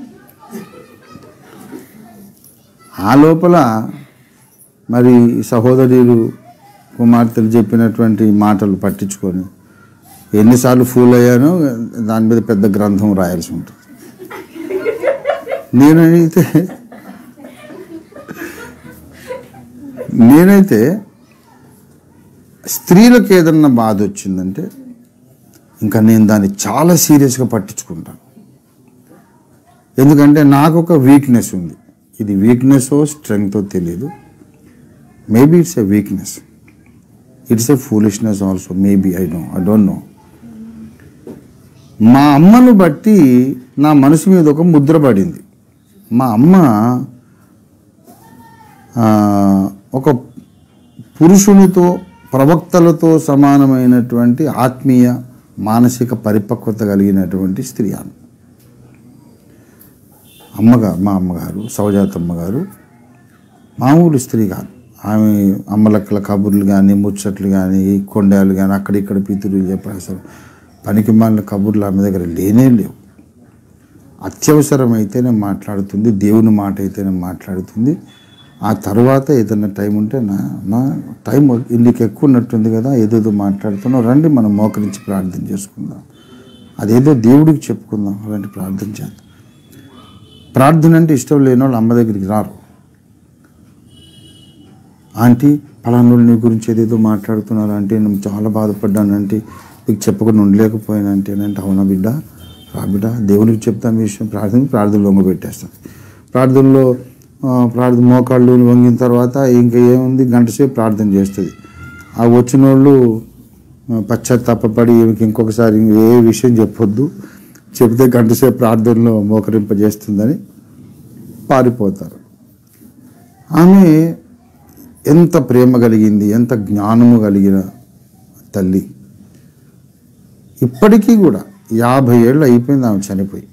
ఆ లోపల మరి సహోదరులు కుమార్తెలు చెప్పినటువంటి మాటలు పట్టించుకొని ఎన్నిసార్లు ఫూల్ అయ్యానో దాని మీద పెద్ద గ్రంథం రాయాల్సి ఉంటుంది నేనైతే నేనైతే స్త్రీలకు ఏదన్నా బాధ వచ్చిందంటే ఇంకా నేను దాన్ని చాలా సీరియస్గా పట్టించుకుంటాను ఎందుకంటే నాకు ఒక వీక్నెస్ ఉంది ఇది వీక్నెస్ స్ట్రెంగ్తో తెలియదు maybe it's a weakness it's a foolishness also maybe I know I don't know మా అమ్మను బట్టి నా మనసు మీద ఒక ముద్ర పడింది మా అమ్మ ఆ, ఒక పురుషునితో ప్రవక్తలతో సమానమైనటువంటి ఆత్మీయ మానసిక పరిపక్వత కలిగినటువంటి స్త్రీ ఆమె అమ్మగారు మా అమ్మగారు సౌజాతమ్మ గారు మామూలు స్త్రీ కాదు ఆమె అమ్మలక్కల కబుర్లు కానీ ముచ్చట్లు కానీ కొండాలు కానీ అక్కడిక్కడ పితులు చెప్పారు అసలు పనికి మాలిన కబుర్లు ఆమె దగ్గర లేనే లేవు అత్యవసరమైతేనే మాట్లాడుతుంది దేవుని మాట అయితేనే మాట్లాడుతుంది ఆ తర్వాత ఏదైనా టైం ఉంటే నా నా టైం ఇల్లుకి ఎక్కువ ఉన్నట్టుంది కదా ఏదేదో మాట్లాడుతున్నావు రండి మనం మోకరించి ప్రార్థన చేసుకుందాం అదేదో దేవుడికి చెప్పుకుందాం రండి ప్రార్థన చేద్దాం ప్రార్థన అంటే ఇష్టం లేని వాళ్ళు అమ్మ దగ్గరికి రారు ఆంటీ పలానోళ్ళు నీ గురించి ఏదేదో మాట్లాడుతున్నారు అంటే నేను చాలా బాధపడ్డానంటే నీకు చెప్పకుండా ఉండలేకపోయానంటే అంటే అవునా బిడ్డ రా బిడ్డ దేవునికి చెప్తాను ఈ విషయం ప్రార్థన ప్రార్థన లొంగ పెట్టేస్తాను ప్రార్థనలో ఆ, ప్రార్థన మోకాళ్ళు వంగిన తర్వాత ఇంకా ఏముంది గంట సేపు ప్రార్థన చేస్తుంది ఆ వచ్చిన వాళ్ళు ఆ, పశ్చాత్తాపపడి ఈమెకి ఇంకొకసారి ఏ విషయం చెప్పొద్దు చెప్తే గంట సేపు ప్రార్థనలో మోకరింపజేస్తుందని పారిపోతారు ఆమె ఎంత ప్రేమ కలిగింది ఎంత జ్ఞానము కలిగిన తల్లి ఇప్పటికీ కూడా యాభై ఏళ్ళు అయిపోయింది ఆమె చనిపోయి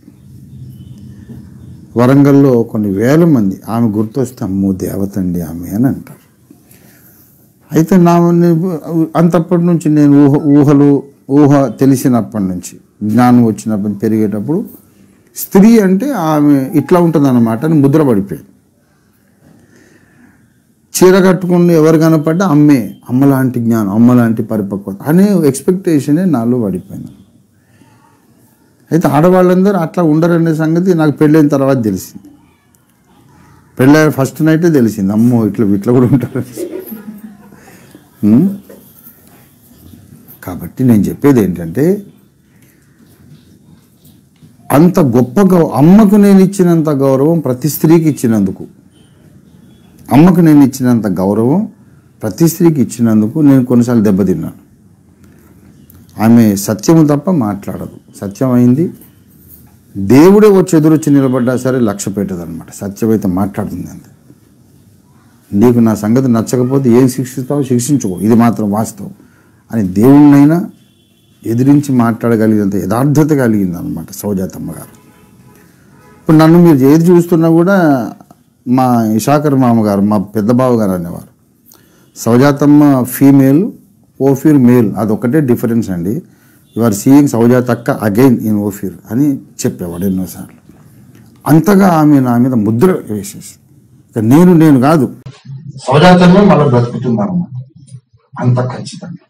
వరంగల్లో కొన్ని వేల మంది ఆమె గుర్తొస్తే అమ్మో దేవత అండి ఆమె అని అంటారు అయితే నా అంతప్పటి నుంచి నేను ఊహ ఊహలు ఊహ తెలిసినప్పటి నుంచి జ్ఞానం వచ్చినప్పటి పెరిగేటప్పుడు స్త్రీ అంటే ఆమె ఇట్లా ఉంటుందన్నమాట అని ముద్ర పడిపోయింది చీర కట్టుకుని ఎవరు కనపడ్డా అమ్మే అమ్మలాంటి జ్ఞానం అమ్మలాంటి పరిపక్వత అనే ఎక్స్పెక్టేషనే నాలో పడిపోయింది అయితే ఆడవాళ్ళందరూ అట్లా ఉండరనే సంగతి నాకు పెళ్ళైన తర్వాత తెలిసింది పెళ్ళైన ఫస్ట్ నైటే తెలిసింది అమ్మో ఇట్లా ఇట్లా కూడా ఉంటారు ఉం? కాబట్టి నేను చెప్పేది ఏంటంటే అంత గొప్ప గౌ అమ్మకు నేను ఇచ్చినంత గౌరవం ప్రతి స్త్రీకి ఇచ్చినందుకు అమ్మకు నేను ఇచ్చినంత గౌరవం ప్రతి స్త్రీకి ఇచ్చినందుకు నేను కొన్నిసార్లు దెబ్బతిన్నాను ఆమె సత్యము తప్ప మాట్లాడదు సత్యం అయింది దేవుడే వచ్చి ఎదురొచ్చి నిలబడ్డా సరే లక్ష్య పెట్టదు అనమాట సత్యమైతే మాట్లాడుతుంది అంతే నీకు నా సంగతి నచ్చకపోతే ఏం శిక్షిస్తావో శిక్షించుకో ఇది మాత్రం వాస్తవం అని దేవుణ్ణైనా ఎదిరించి మాట్లాడగలిగినంత యథార్థత కలిగింది అనమాట సౌజాతమ్మ గారు ఇప్పుడు నన్ను మీరు ఏది చూస్తున్నా కూడా మా ఇషాకర్ మామగారు మా పెద్ద బావ గారు అనేవారు సౌజాతమ్మ ఫీమేల్ ఓఫీర్ మేల్ అదొక్కటే డిఫరెన్స్ అండి యు ఆర్ సీయింగ్ సౌజాతక్క అగైన్ ఇన్ ఓఫీర్ అని చెప్పేవాడు ఎన్నోసార్లు అంతగా ఆమె నా మీద ముద్ర వేసేసి ఇక నేను నేను కాదు సౌజాతమ్మ మళ్ళీ బ్రతుకుతుందన్నమాట అంత ఖచ్చితంగా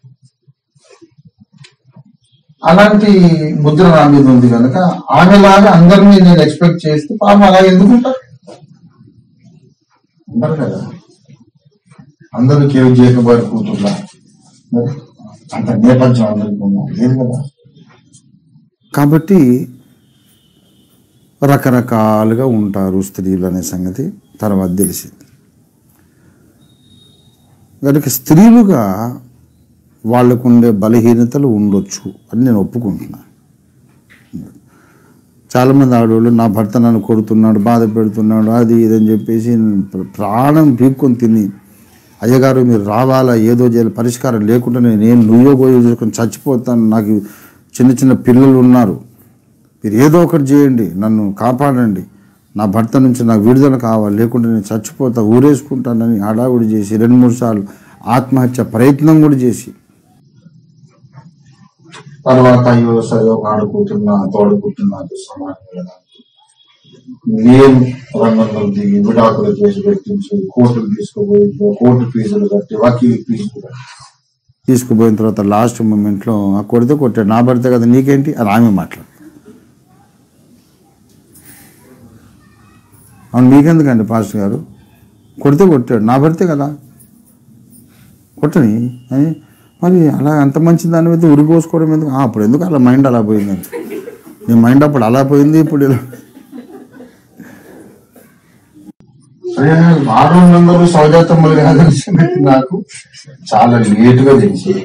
అలాంటి ముద్ర నా మీద ఉంది కనుక ఆమెలాగా అందరినీ నేను ఎక్స్పెక్ట్ చేస్తే పాపం అలా ఎందుకు ఉంటారు ఉండరు కదా అందరూ కేవ్ చేయకబారి కూతుర్లా మరి అంత నేపథ్యం అందరికీ ఉందా? లేదు కదా కాబట్టి రకరకాలుగా ఉంటారు స్త్రీలు అనే సంగతి తర్వాత తెలిసింది కనుక స్త్రీలుగా వాళ్ళకు ఉండే బలహీనతలు ఉండొచ్చు అని నేను ఒప్పుకుంటున్నాను చాలామంది ఆడవాళ్ళు నా భర్త నన్ను కొడుతున్నాడు బాధ పెడుతున్నాడు అది ఇదని చెప్పేసి ప్ర- ప్రాణం పీక్కొని తిని అయ్యగారు మీరు రావాలా ఏదో చేయాలి పరిష్కారం లేకుండా నేను ఏం నువ్వో గోయో చేసుకొని చచ్చిపోతాను నాకు చిన్న చిన్న పిల్లలు ఉన్నారు మీరు ఏదో ఒకటి చేయండి నన్ను కాపాడండి నా భర్త నుంచి నాకు విడుదల కావాలి లేకుంటే నేను చచ్చిపోతా ఊరేసుకుంటానని హడావుడి చేసి రెండు మూడు సార్లు ఆత్మహత్య ప్రయత్నం కూడా చేసి తర్వాత అయ్యో సరే ఒక ఆడుకుంటున్నా తోడుకుంటున్నా సమానం కదా నేను రంగంలో దిగి విడాకులు చేసి పెట్టించి కోర్టుకు తీసుకుపోయి కోర్టు ఫీజులు కట్టి వకీల్ ఫీజులు కట్టి తీసుకుపోయిన తర్వాత లాస్ట్ మూమెంట్లో ఆ కొడితే కొట్టాడు నా భర్త కదా నీకేంటి అని ఆమె మాట్లాడు అవును మీకెందుకండి పాస్టర్ గారు కొడితే కొట్టాడు నా భర్తే కదా కొట్టని అని మరి అలా అంత మంచి దాని మీద ఉరిపోసుకోవడం ఎందుకు ఆ, అప్పుడు ఎందుకు అలా మైండ్ అలా పోయిందని నీ మైండ్ అప్పుడు అలా పోయింది ఇప్పుడు ఇలా ఆడవాళ్ళందరూ సౌజాతమ్మలు కాదని సంగతి నాకు చాలా లేటుగా తెలిసి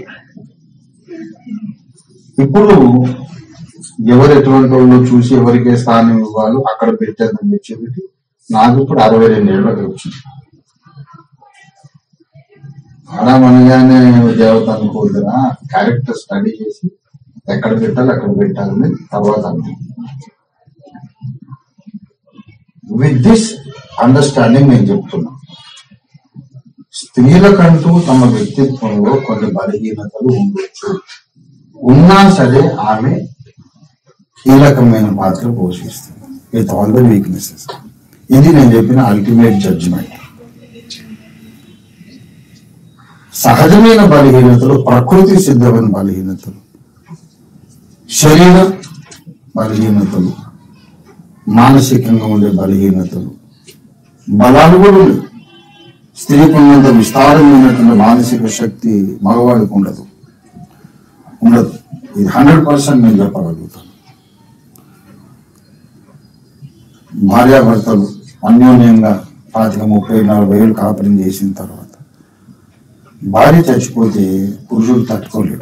ఇప్పుడు ఎవరు ఎటువంటి వాళ్ళు చూసి ఎవరికే స్థానం ఇవ్వాలో అక్కడ పెట్టారని మెచ్యూరిటీ నాకు ఇప్పుడు అరవై రెండు ఏళ్ళకి వచ్చింది ఆడాం అనగానే దేవత అనుకోవద్దురా క్యారెక్టర్ స్టడీ చేసి ఎక్కడ పెట్టాలి అక్కడ పెట్టాలని తర్వాత అంటే విత్ దిస్ అండర్స్టాండింగ్ నేను చెప్తున్నా స్త్రీలకంటూ తమ వ్యక్తిత్వంలో కొన్ని బలహీనతలు ఉండొచ్చు ఉన్నా సరే ఆమె కీలకమైన పాత్ర పోషిస్తుంది విత్ ఆల్ ద వీక్నెసెస్ ఇది నేను చెప్పిన అల్టిమేట్ జడ్జిమెంట్ సహజమైన బలహీనతలు ప్రకృతి సిద్ధమైన బలహీనతలు శరీర బలహీనతలు మానసికంగా ఉండే బలహీనతలు బలాలు కూడా ఉన్నాయి స్త్రీకి ఉన్నంత విస్తారమైనటువంటి మానసిక శక్తి మగవాడికి ఉండదు ఉండదు ఇది హండ్రెడ్ పర్సెంట్ నేను చెప్పగలుగుతాను భార్యాభర్తలు అన్యోన్యంగా పాతిక ముప్పై నలభై ఏళ్ళు కాపురం చేసిన తర్వాత భార్య చచ్చిపోతే పురుషుడు తట్టుకోలేడు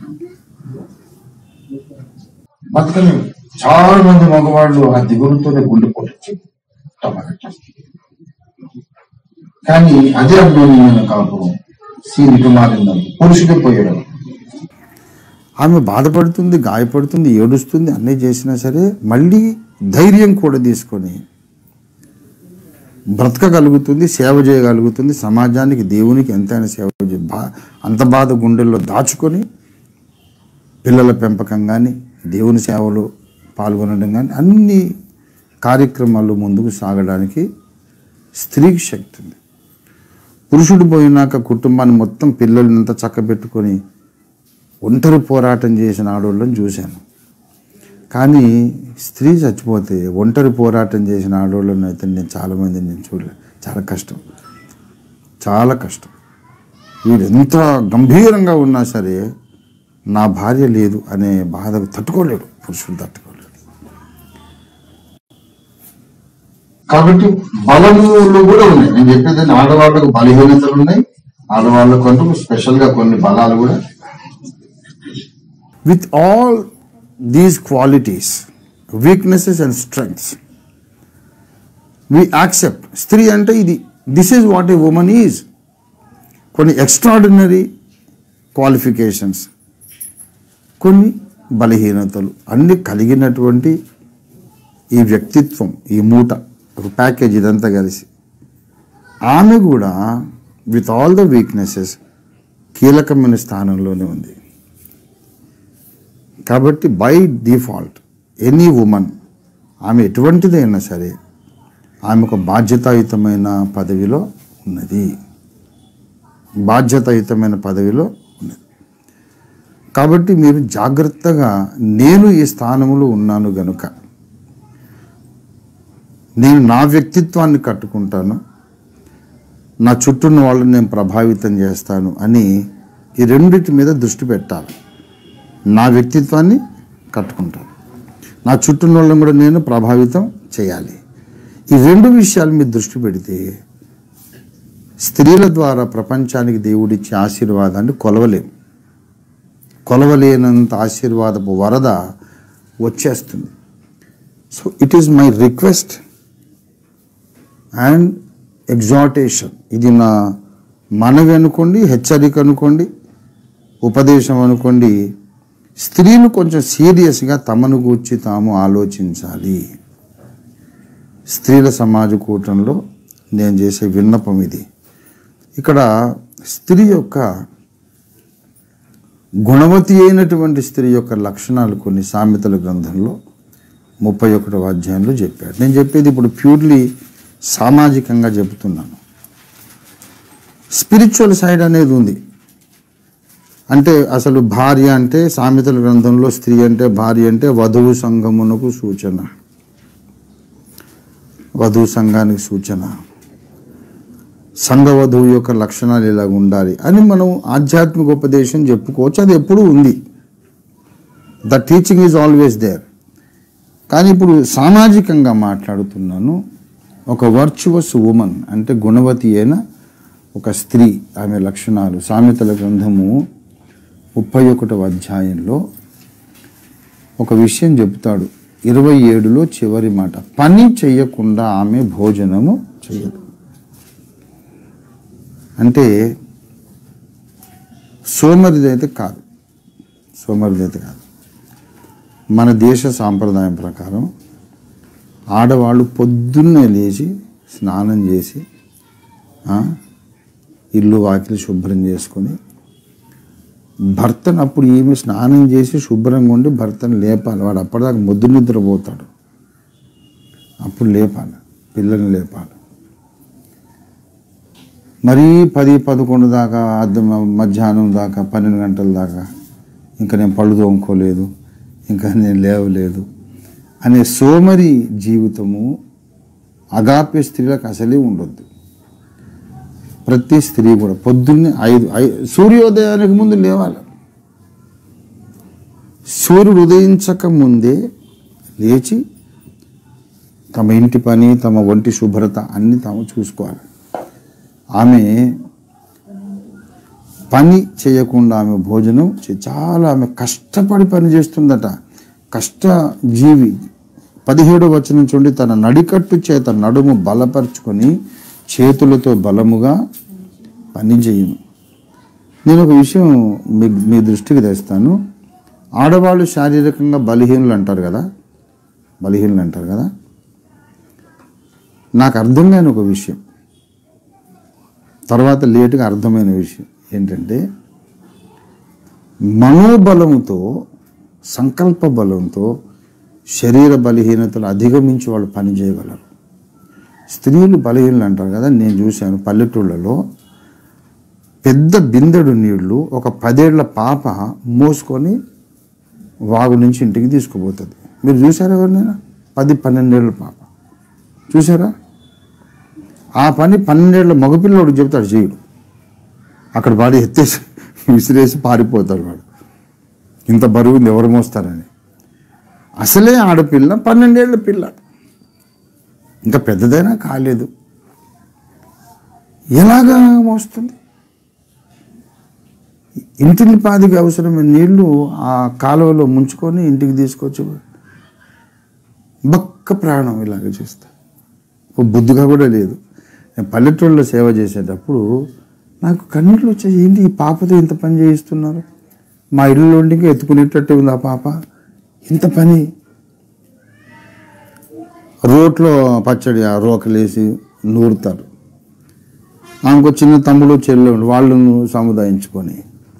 బతకలేడు చాలా మంది మగవాళ్ళు ఆ దిగులుతోనే గుండె పొట్టి కానీ అదే అన్యోన్యమైన కాపురం సీనికి మారిందని పురుషుడే పోయాడు ఆమె బాధపడుతుంది గాయపడుతుంది ఏడుస్తుంది అన్నీ చేసినా సరే మళ్ళీ ధైర్యం కూడా తీసుకొని బ్రతకగలుగుతుంది సేవ చేయగలుగుతుంది సమాజానికి దేవునికి ఎంతైనా సేవ చే బా అంత బాధ గుండెల్లో దాచుకొని పిల్లల పెంపకం కానీ దేవుని సేవలో పాల్గొనడం కానీ అన్ని కార్యక్రమాలు ముందుకు సాగడానికి స్త్రీకి శక్తి ఉంది పురుషుడు పోయినాక కుటుంబాన్ని మొత్తం పిల్లల్నంతా చక్కబెట్టుకొని ఒంటరి పోరాటం చేసిన ఆడవాళ్ళని చూశాను కానీ స్త్రీ చచ్చిపోతే ఒంటరి పోరాటం చేసిన ఆడవాళ్ళని అయితే నేను చాలామందిని నేను చూడలేదు చాలా కష్టం చాలా కష్టం వీడు ఎంత గంభీరంగా ఉన్నా సరే నా భార్య లేదు అనే బాధకు తట్టుకోలేడు పురుషుడు తట్టుకోలేడు కాబట్టి బలములు కూడా ఉన్నాయి నేను చెప్పేది ఆడవాళ్ళకు బలహీనతలు ఉన్నాయి ఆడవాళ్ళకు అంటూ స్పెషల్ గా కొన్ని బలాలు కూడా with all these qualities weaknesses and strengths we accept స్త్రీ అంటే ఇది this is what a woman is కొన్ని ఎక్స్ట్రాడినరీ క్వాలిఫికేషన్స్ కొన్ని బలహీనతలు అన్ని కలిగినటువంటి ఈ వ్యక్తిత్వం ఈ మూట ఒక ప్యాకేజ్ ఇదంతా కలిసి ఆమె కూడా విత్ ఆల్ ద వీక్నెసెస్ కీలకమైన స్థానంలోనే ఉంది కాబట్టి బై డిఫాల్ట్ ఎనీ ఉమెన్ ఆమె ఎటువంటిదైనా సరే ఆమె ఒక బాధ్యతాయుతమైన పదవిలో ఉన్నది బాధ్యతాయుతమైన పదవిలో ఉన్నది కాబట్టి మీరు జాగ్రత్తగా నేను ఈ స్థానంలో ఉన్నాను గనుక నేను నా వ్యక్తిత్వాన్ని కట్టుకుంటాను నా చుట్టూన్న వాళ్ళని నేను ప్రభావితం చేస్తాను అని ఈ రెండిటి మీద దృష్టి పెట్టాలి నా వ్యక్తిత్వాన్ని కట్టుకుంటాను నా చుట్టూన్న వాళ్ళని కూడా నేను ప్రభావితం చేయాలి ఈ రెండు విషయాలు మీద దృష్టి పెడితే స్త్రీల ద్వారా ప్రపంచానికి దేవుడిచ్చే ఆశీర్వాదాన్ని కొలవలేం కొలవలేనంత ఆశీర్వాదపు వరద వచ్చేస్తుంది so it is my request and exaltation ఇది నా మనవి అనుకోండి హెచ్చరిక అనుకోండి ఉపదేశం అనుకోండి స్త్రీలు కొంచెం సీరియస్గా తమను గూర్చి తాము ఆలోచించాలి స్త్రీల సమాజ కూటంలో నేను చేసే విన్నపం ఇది ఇక్కడ స్త్రీ యొక్క గుణవతి అయినటువంటి స్త్రీ యొక్క లక్షణాలు కొన్ని సామెతల గ్రంథంలో ముప్పై ఒకటవ అధ్యాయంలో చెప్పాడు నేను చెప్పేది ఇప్పుడు ప్యూర్లీ సామాజికంగా చెబుతున్నాను స్పిరిచువల్ సైడ్ అనేది ఉంది అంటే అసలు భార్య అంటే సామెతల గ్రంథంలో స్త్రీ అంటే భార్య అంటే వధువు సంఘమునకు సూచన వధువు సంఘానికి సూచన సంఘ వధువు యొక్క లక్షణాలు ఇలా ఉండాలి అని మనం ఆధ్యాత్మిక ఉపదేశం చెప్పుకోవచ్చు అది ఎప్పుడూ ఉంది the teaching is always there కానీ ఇప్పుడు సామాజికంగా మాట్లాడుతున్నాను ఒక వర్చువస్ ఉమన్ అంటే గుణవతి అయిన ఒక స్త్రీ ఆమె లక్షణాలు సామెతల గ్రంథము ముప్పై ఒకటవ అధ్యాయంలో ఒక విషయం చెప్తాడు ఇరవై ఏడులో చివరి మాట పని చేయకుండా ఆమె భోజనము చేయదు అంటే సోమరిది అయితే కాదు సోమరిది అయితే కాదు మన దేశ సాంప్రదాయం ప్రకారం ఆడవాళ్ళు పొద్దున్నే లేచి స్నానం చేసి ఆ, ఇల్లు వాకిలి శుభ్రం చేసుకొని భర్తను అప్పుడు ఈమె స్నానం చేసి శుభ్రంగా ఉండి భర్తను లేపాలి వాడు అప్పటిదాకా ముద్దు నిద్రపోతాడు అప్పుడు లేపాలి పిల్లల్ని లేపాలి మరీ పది పదకొండు దాకా అర్ధం మధ్యాహ్నం దాకా పన్నెండు గంటల దాకా ఇంకా నేను పళ్ళు తోముకోలేదు ఇంకా నేను లేవలేదు అనే సోమరి జీవితము అగాప్య స్త్రీలకు అసలే ఉండొద్దు ప్రతి స్త్రీ కూడా పొద్దున్నే ఐదు ఐ- సూర్యోదయానికి ముందు లేవాలి సూర్యుడు ఉదయించక ముందే లేచి తమ ఇంటి పని తమ ఒంటి శుభ్రత అన్ని తాము చూసుకోవాలి ఆమె పని చేయకుండా ఆమె భోజనం చే- చాలా ఆమె కష్టపడి పని చేస్తుందట కష్టజీవి పదిహేడో వచనం చూడండి తన నడికట్టు చేత నడుము బలపరుచుకొని చేతులతో బలముగా పని చేయను నేను ఒక విషయం మీ మీ దృష్టికి తెస్తాను ఆడవాళ్ళు శారీరకంగా బలహీనులు అంటారు కదా బలహీనులు అంటారు కదా నాకు అర్థం కాని ఒక విషయం తర్వాత లేటుగా అర్థమైన విషయం ఏంటంటే మనోబలంతో సంకల్ప బలంతో శరీర బలహీనతలు అధిగమించి వాళ్ళు పని చేయగలరు స్త్రీలు బలహీనలు అంటారు కదా నేను చూశాను పల్లెటూళ్ళలో పెద్ద బిందెడు నీళ్లు ఒక పదేళ్ల పాప మోసుకొని వాగు నుంచి ఇంటికి తీసుకుపోతుంది మీరు చూసారా ఎవరినైనా పది పన్నెండేళ్ళ పాప చూసారా ఆ పని పన్నెండేళ్ళ మగపిల్లడు చెబుతాడు చేయడు అక్కడ వాడి ఎత్తేసి విసిరేసి పారిపోతాడు వాడు ఇంత బరువు ఉంది ఎవరు మోస్తారని అసలే ఆడపిల్ల పన్నెండేళ్ల పిల్ల ఇంకా పెద్దదైనా కాలేదు ఎలాగా మోస్తుంది ఇంటిని పాదికి అవసరమైన నీళ్లు ఆ కాలువలో ముంచుకొని ఇంటికి తీసుకొచ్చి బక్క ప్రాణం ఇలాగ చేస్తా ఓ బుద్ధిగా కూడా లేదు నేను పల్లెటూళ్ళలో సేవ చేసేటప్పుడు నాకు కన్నీళ్ళు వచ్చాయి ఏంటి ఈ పాపతో ఇంత పని చేయిస్తున్నారు మా ఇల్లు ఇంకా ఎత్తుకునేటట్టు ఉంది ఆ పాప ఇంత పని రోట్లో పచ్చడి ఆ రోకలేసి నూరుతారు ఆమెకు చిన్న తమ్ముడు చెల్లె వాళ్ళను సముదాయించుకొని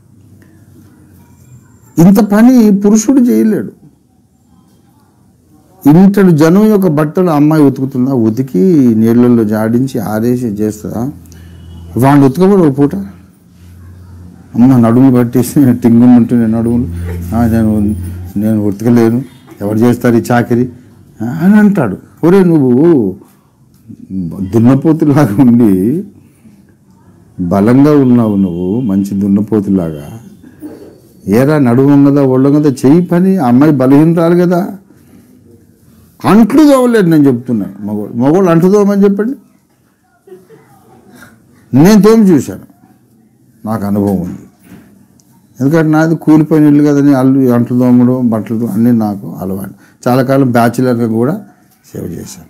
ఇంత పని పురుషుడు చేయలేడు ఇంతటి జనం యొక్క బట్టలు అమ్మాయి ఉతుకుతుందా ఉతికి నీళ్ళల్లో జాడించి ఆరేసి చేస్తుందా వాళ్ళు ఉతకబడి ఒక పూట అమ్మ నడుము పట్టేసి టింగులు ఉంటున్నాయి నడుములు "ఆ, నేను నేను ఉతకలేను ఎవరు చేస్తారు ఈ చాకరీ ఆ, అని అంటాడు ఒరే నువ్వు దున్నపోతులాగా ఉండి బలంగా ఉన్నావు నువ్వు మంచి దున్నపోతులాగా ఏరా నడుము ఉన్నదా ఒళ్ళున్నదా చెయ్యి పని ఆ అమ్మాయి బలహీనరాలు కదా అంట్లు తోవలేదు నేను చెప్తున్నాను మగవాళ్ళు మగవాళ్ళు అంట్లు తోమని చెప్పండి నేను తోమి చూశాను నాకు అనుభవం ఉంది ఎందుకంటే నాది కూలిపోయిన ఇల్లు కదని అల్లు అంట్లు తోమడం బట్టలు తో- అన్నీ నాకు అలవాటు చాలా కాలం బ్యాచులర్గా కూడా సేవ చేశాను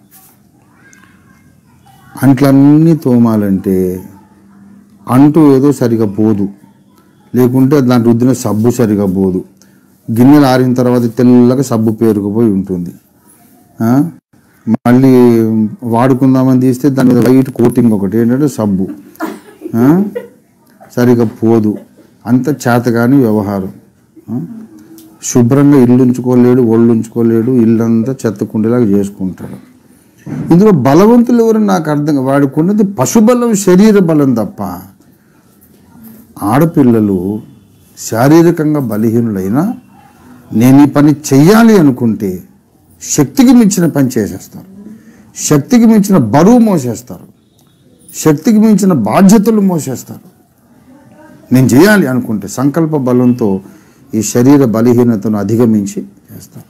అంట్లన్నీ తోమాలంటే అంటు ఏదో సరిగా పోదు లేకుంటే దాంట్లో రుద్దిన సబ్బు సరిగా పోదు గిన్నెలు ఆరిన తర్వాత తెల్లగా సబ్బు పేరుకుపోయి ఉంటుంది ఆ? మళ్ళీ వాడుకుందామని తీస్తే దాని మీద వైట్ కోటింగ్ ఒకటి ఏంటంటే సబ్బు ఆ? సరిగా పోదు అంత చేతగాని వ్యవహారం ఆ? శుభ్రంగా ఇల్లు ఉంచుకోలేడు ఒళ్ళు ఉంచుకోలేడు ఇల్లంతా చెత్తకుండేలాగా చేసుకుంటాడు ఇందులో బలవంతులు ఎవరు నాకు అర్థం కాదు. వాడికి ఉన్నది పశుబలం శరీర బలం తప్ప ఆడపిల్లలు శారీరకంగా బలహీనులైనా నేను ఈ పని చెయ్యాలి అనుకుంటే శక్తికి మించిన పని చేసేస్తారు శక్తికి మించిన బరువు మోసేస్తారు శక్తికి మించిన బాధ్యతలు మోసేస్తారు నేను చేయాలి అనుకుంటే సంకల్ప బలంతో ఈ శరీర బలహీనతను అధిగమించి చేస్తారు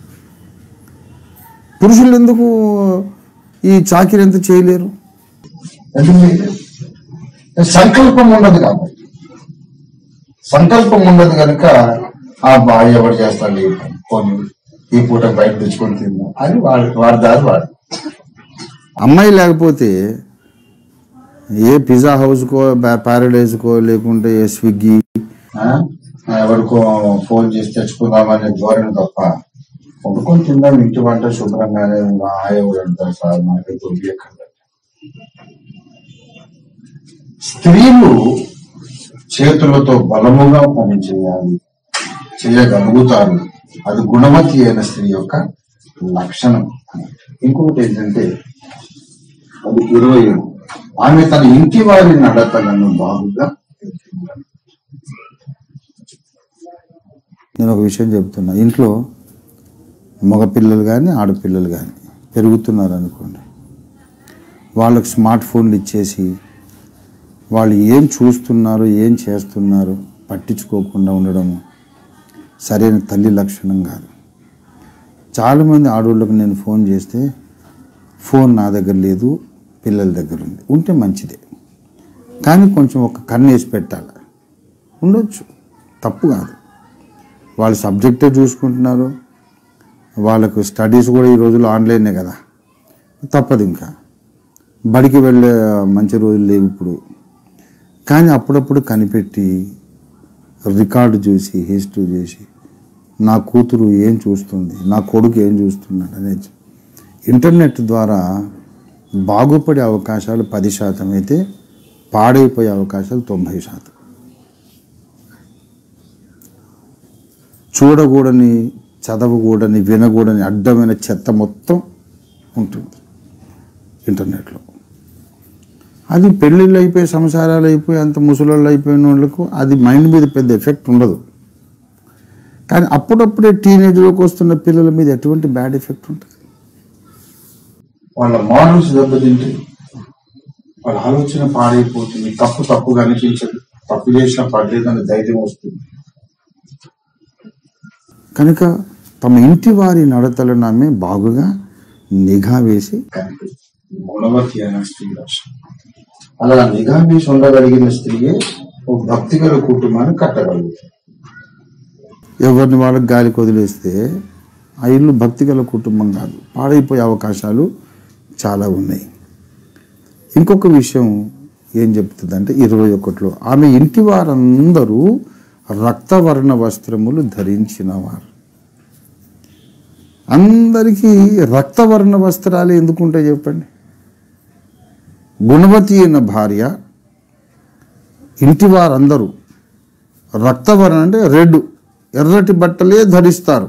పురుషులు ఎందుకు ఈ చాకిరి ఎంత చేయలేరు ఎందుకు చేయలేరు? సంకల్పం ఉండదు కాబట్టి సంకల్పం ఉండదు కనుక ఆ బాయ్ ఎవరు చేస్తాడు ఈ పని పోనీ ఈ పూట బయట తెచ్చుకొని తిందాం అని వాడు వాడి దారి వాడు అమ్మాయి లేకపోతే ఏ పిజ్జా హౌస్కో ప్యారడైజ్కో లేకుంటే ఏ స్విగ్గీ ఆ? ఆ, ఎవరికో ఫోన్ చేసి తెచ్చుకుందామనే ధోరణి తప్ప వండుకొని తిందాం ఇంటి వంట శుభ్రంగానే మా ఆయవుడు అంటారు సార్ మనకి తొలియకండి స్త్రీలు చేతులతో బలముగా పని చేయాలి చేయగలుగుతారు అది గుణవతి అయిన స్త్రీ యొక్క లక్షణం ఇంకొకటి ఏంటంటే అది ఇరవై ఏడు ఆమె తన ఇంటి వారి నడతలను బాగుగా నేను ఒక విషయం చెప్తున్నా ఇంట్లో మగపిల్లలు కానీ ఆడపిల్లలు కానీ పెరుగుతున్నారు అనుకోండి వాళ్ళకి స్మార్ట్ ఫోన్లు ఇచ్చేసి వాళ్ళు ఏం చూస్తున్నారు ఏం చేస్తున్నారు పట్టించుకోకుండా ఉండడము సరైన తల్లి లక్షణం కాదు చాలామంది ఆడవాళ్ళకు నేను ఫోన్ చేస్తే ఫోన్ నా దగ్గర లేదు పిల్లల దగ్గర ఉంది ఉంటే మంచిదే కానీ కొంచెం ఒక కన్ను వేసి పెట్టాలి ఉండొచ్చు తప్పు కాదు వాళ్ళు సబ్జెక్టే చూసుకుంటున్నారు వాళ్ళకు స్టడీస్ కూడా ఈ రోజుల్లో ఆన్లైనే కదా తప్పదు ఇంకా బడికి వెళ్ళే మంచి రోజులు లేవు ఇప్పుడు కానీ అప్పుడప్పుడు కనిపెట్టి రికార్డు చూసి హిస్టరీ చేసి నా కూతురు ఏం చూస్తుంది నా కొడుకు ఏం చూస్తున్నాడు అనేది ఇంటర్నెట్ ద్వారా బాగుపడే అవకాశాలు పది శాతం అయితే పాడైపోయే అవకాశాలు తొంభై శాతం చూడకూడని చదవకూడని వినకూడని అడ్డమైన చెత్త మొత్తం ఉంటుంది ఇంటర్నెట్లో అది పెళ్ళిళ్ళు అయిపోయి సంసారాలు అయిపోయి అంత ముసలోళ్ళు అయిపోయిన వాళ్ళకు అది మైండ్ మీద పెద్ద ఎఫెక్ట్ ఉండదు కానీ అప్పుడప్పుడే టీనేజ్లోకి వస్తున్న పిల్లల మీద ఎటువంటి బ్యాడ్ ఎఫెక్ట్ ఉంటుంది వాళ్ళ మోడల్స్ దెబ్బతింటాయి వాళ్ళ ఆలోచన పాడైపోతుంది తప్పు తప్పుగా అనిపించదు తప్పు చేసిన పర్లేదని ధైర్యం వస్తుంది కనుక తమ ఇంటి వారి నడతలను ఆమె బాగుగా నిఘా వేసి గుణవతి అయిన స్త్రీ లక్షణం అలా నిఘా వేసి ఉండగలిగిన స్త్రీయే ఒక భక్తిగల కుటుంబాన్ని కట్టగలుగుతుంది ఎవరిని వాళ్ళకి గాలికి వదిలేస్తే ఆ ఇల్లు భక్తిగల కుటుంబం కాదు పాడైపోయే అవకాశాలు చాలా ఉన్నాయి ఇంకొక విషయం ఏం చెప్తుందంటే ఇరవై ఒకటిలో ఆమె ఇంటి వారందరూ రక్తవర్ణ వస్త్రములు ధరించిన వారు అందరికీ రక్తవర్ణ వస్త్రాలు ఎందుకుంటాయి చెప్పండి గుణవతి అయిన భార్య ఇంటి వారందరూ రక్తవర్ణ అంటే రెడ్ ఎర్రటి బట్టలే ధరిస్తారు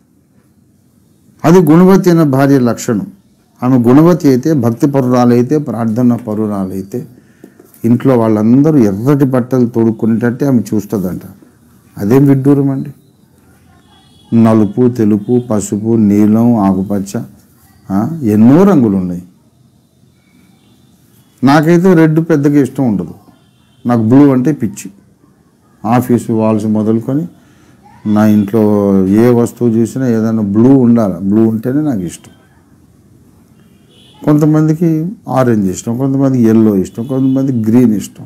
అది గుణవతి అయిన భార్య లక్షణం ఆమె గుణవతి అయితే భక్తి పరురాలైతే ప్రార్థన పరురాలైతే ఇంట్లో వాళ్ళందరూ ఎర్రటి బట్టలు తొడుక్కునేటట్టే ఆమె చూస్తుందంట అదేం విడ్డూరం అండి నలుపు తెలుపు పసుపు నీలం ఆకుపచ్చ ఆ, ఎన్నో రంగులు ఉన్నాయి నాకైతే రెడ్ పెద్దగా ఇష్టం ఉండదు నాకు బ్లూ అంటే పిచ్చి ఆఫీసు వాల్స్ మొదలుకొని నా ఇంట్లో ఏ వస్తువు చూసినా ఏదైనా బ్లూ ఉండాలి బ్లూ ఉంటేనే నాకు ఇష్టం కొంతమందికి ఆరెంజ్ ఇష్టం కొంతమందికి ఎల్లో ఇష్టం కొంతమందికి గ్రీన్ ఇష్టం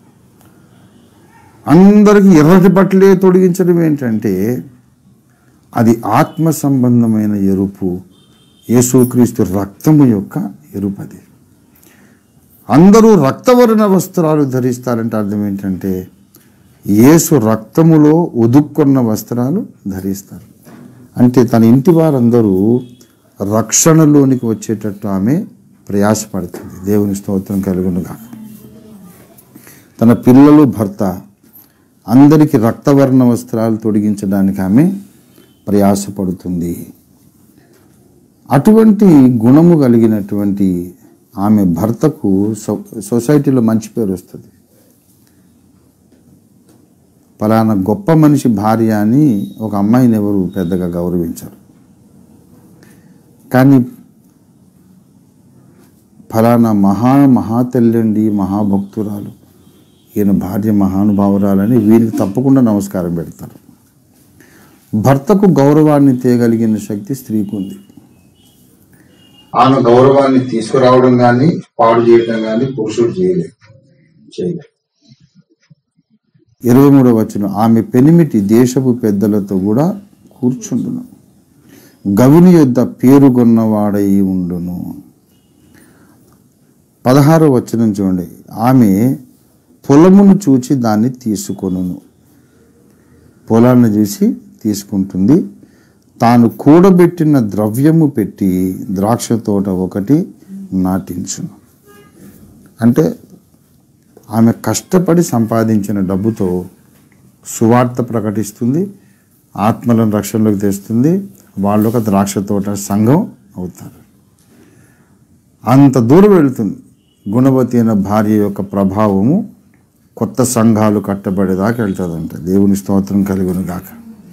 అందరికీ ఎర్రటి బట్టలే తొడిగించడం ఏంటంటే అది ఆత్మ సంబంధమైన ఎరుపు యేసుక్రీస్తు రక్తము యొక్క ఎరుపు అది అందరూ రక్తవర్ణ వస్త్రాలు ధరిస్తారంటే అర్థం ఏంటంటే యేసు రక్తములో ఉదుక్కున్న వస్త్రాలు ధరిస్తారు అంటే తన ఇంటి వారందరూ రక్షణలోనికి వచ్చేటట్టు ఆమె ప్రయాసపడుతుంది దేవుని స్తోత్రం కలుగునుగా తన పిల్లలు భర్త అందరికీ రక్తవర్ణ వస్త్రాలు తొడిగించడానికి ఆమె ప్రయాసపడుతుంది అటువంటి గుణము కలిగినటువంటి ఆమె భర్తకు సొ సొసైటీలో మంచి పేరు వస్తుంది ఫలానా గొప్ప మనిషి భార్య అని ఒక అమ్మాయిని ఎవరు పెద్దగా గౌరవించరు కానీ ఫలానా మహా మహాతల్లండి మహాభక్తురాలు ఈయన భార్య మహానుభావురాలని వీరికి తప్పకుండా నమస్కారం పెడతారు భర్తకు గౌరవాన్ని తేగలిగిన శక్తి స్త్రీకి ఉంది ఆమె గౌరవాన్ని తీసుకురావడం కానీ పాడు చేయడం కానీ పురుషుడు చేయలేదు చేయలేదు ఇరవై మూడవ వచ్చిన ఆమె పెనిమిటి దేశపు పెద్దలతో కూడా కూర్చుండును గవిని యొద్ద పేరుగొన్నవాడై ఉండును పదహారో వచనం చూడండి ఆమె పొలమును చూచి దాన్ని తీసుకొనును పొలాన్ని చూసి తీసుకుంటుంది తాను కూడబెట్టిన ద్రవ్యము పెట్టి ద్రాక్ష తోట ఒకటి నాటించును అంటే ఆమె కష్టపడి సంపాదించిన డబ్బుతో సువార్త ప్రకటిస్తుంది ఆత్మలను రక్షణలోకి తెస్తుంది వాళ్ళు ఒక ద్రాక్ష తోట సంఘం అవుతారు అంత దూరం వెళుతుంది గుణవతి అయిన భార్య యొక్క ప్రభావము కొత్త సంఘాలు కట్టబడేదాకా వెళ్తుందంట దేవుని స్తోత్రం కలుగును గాక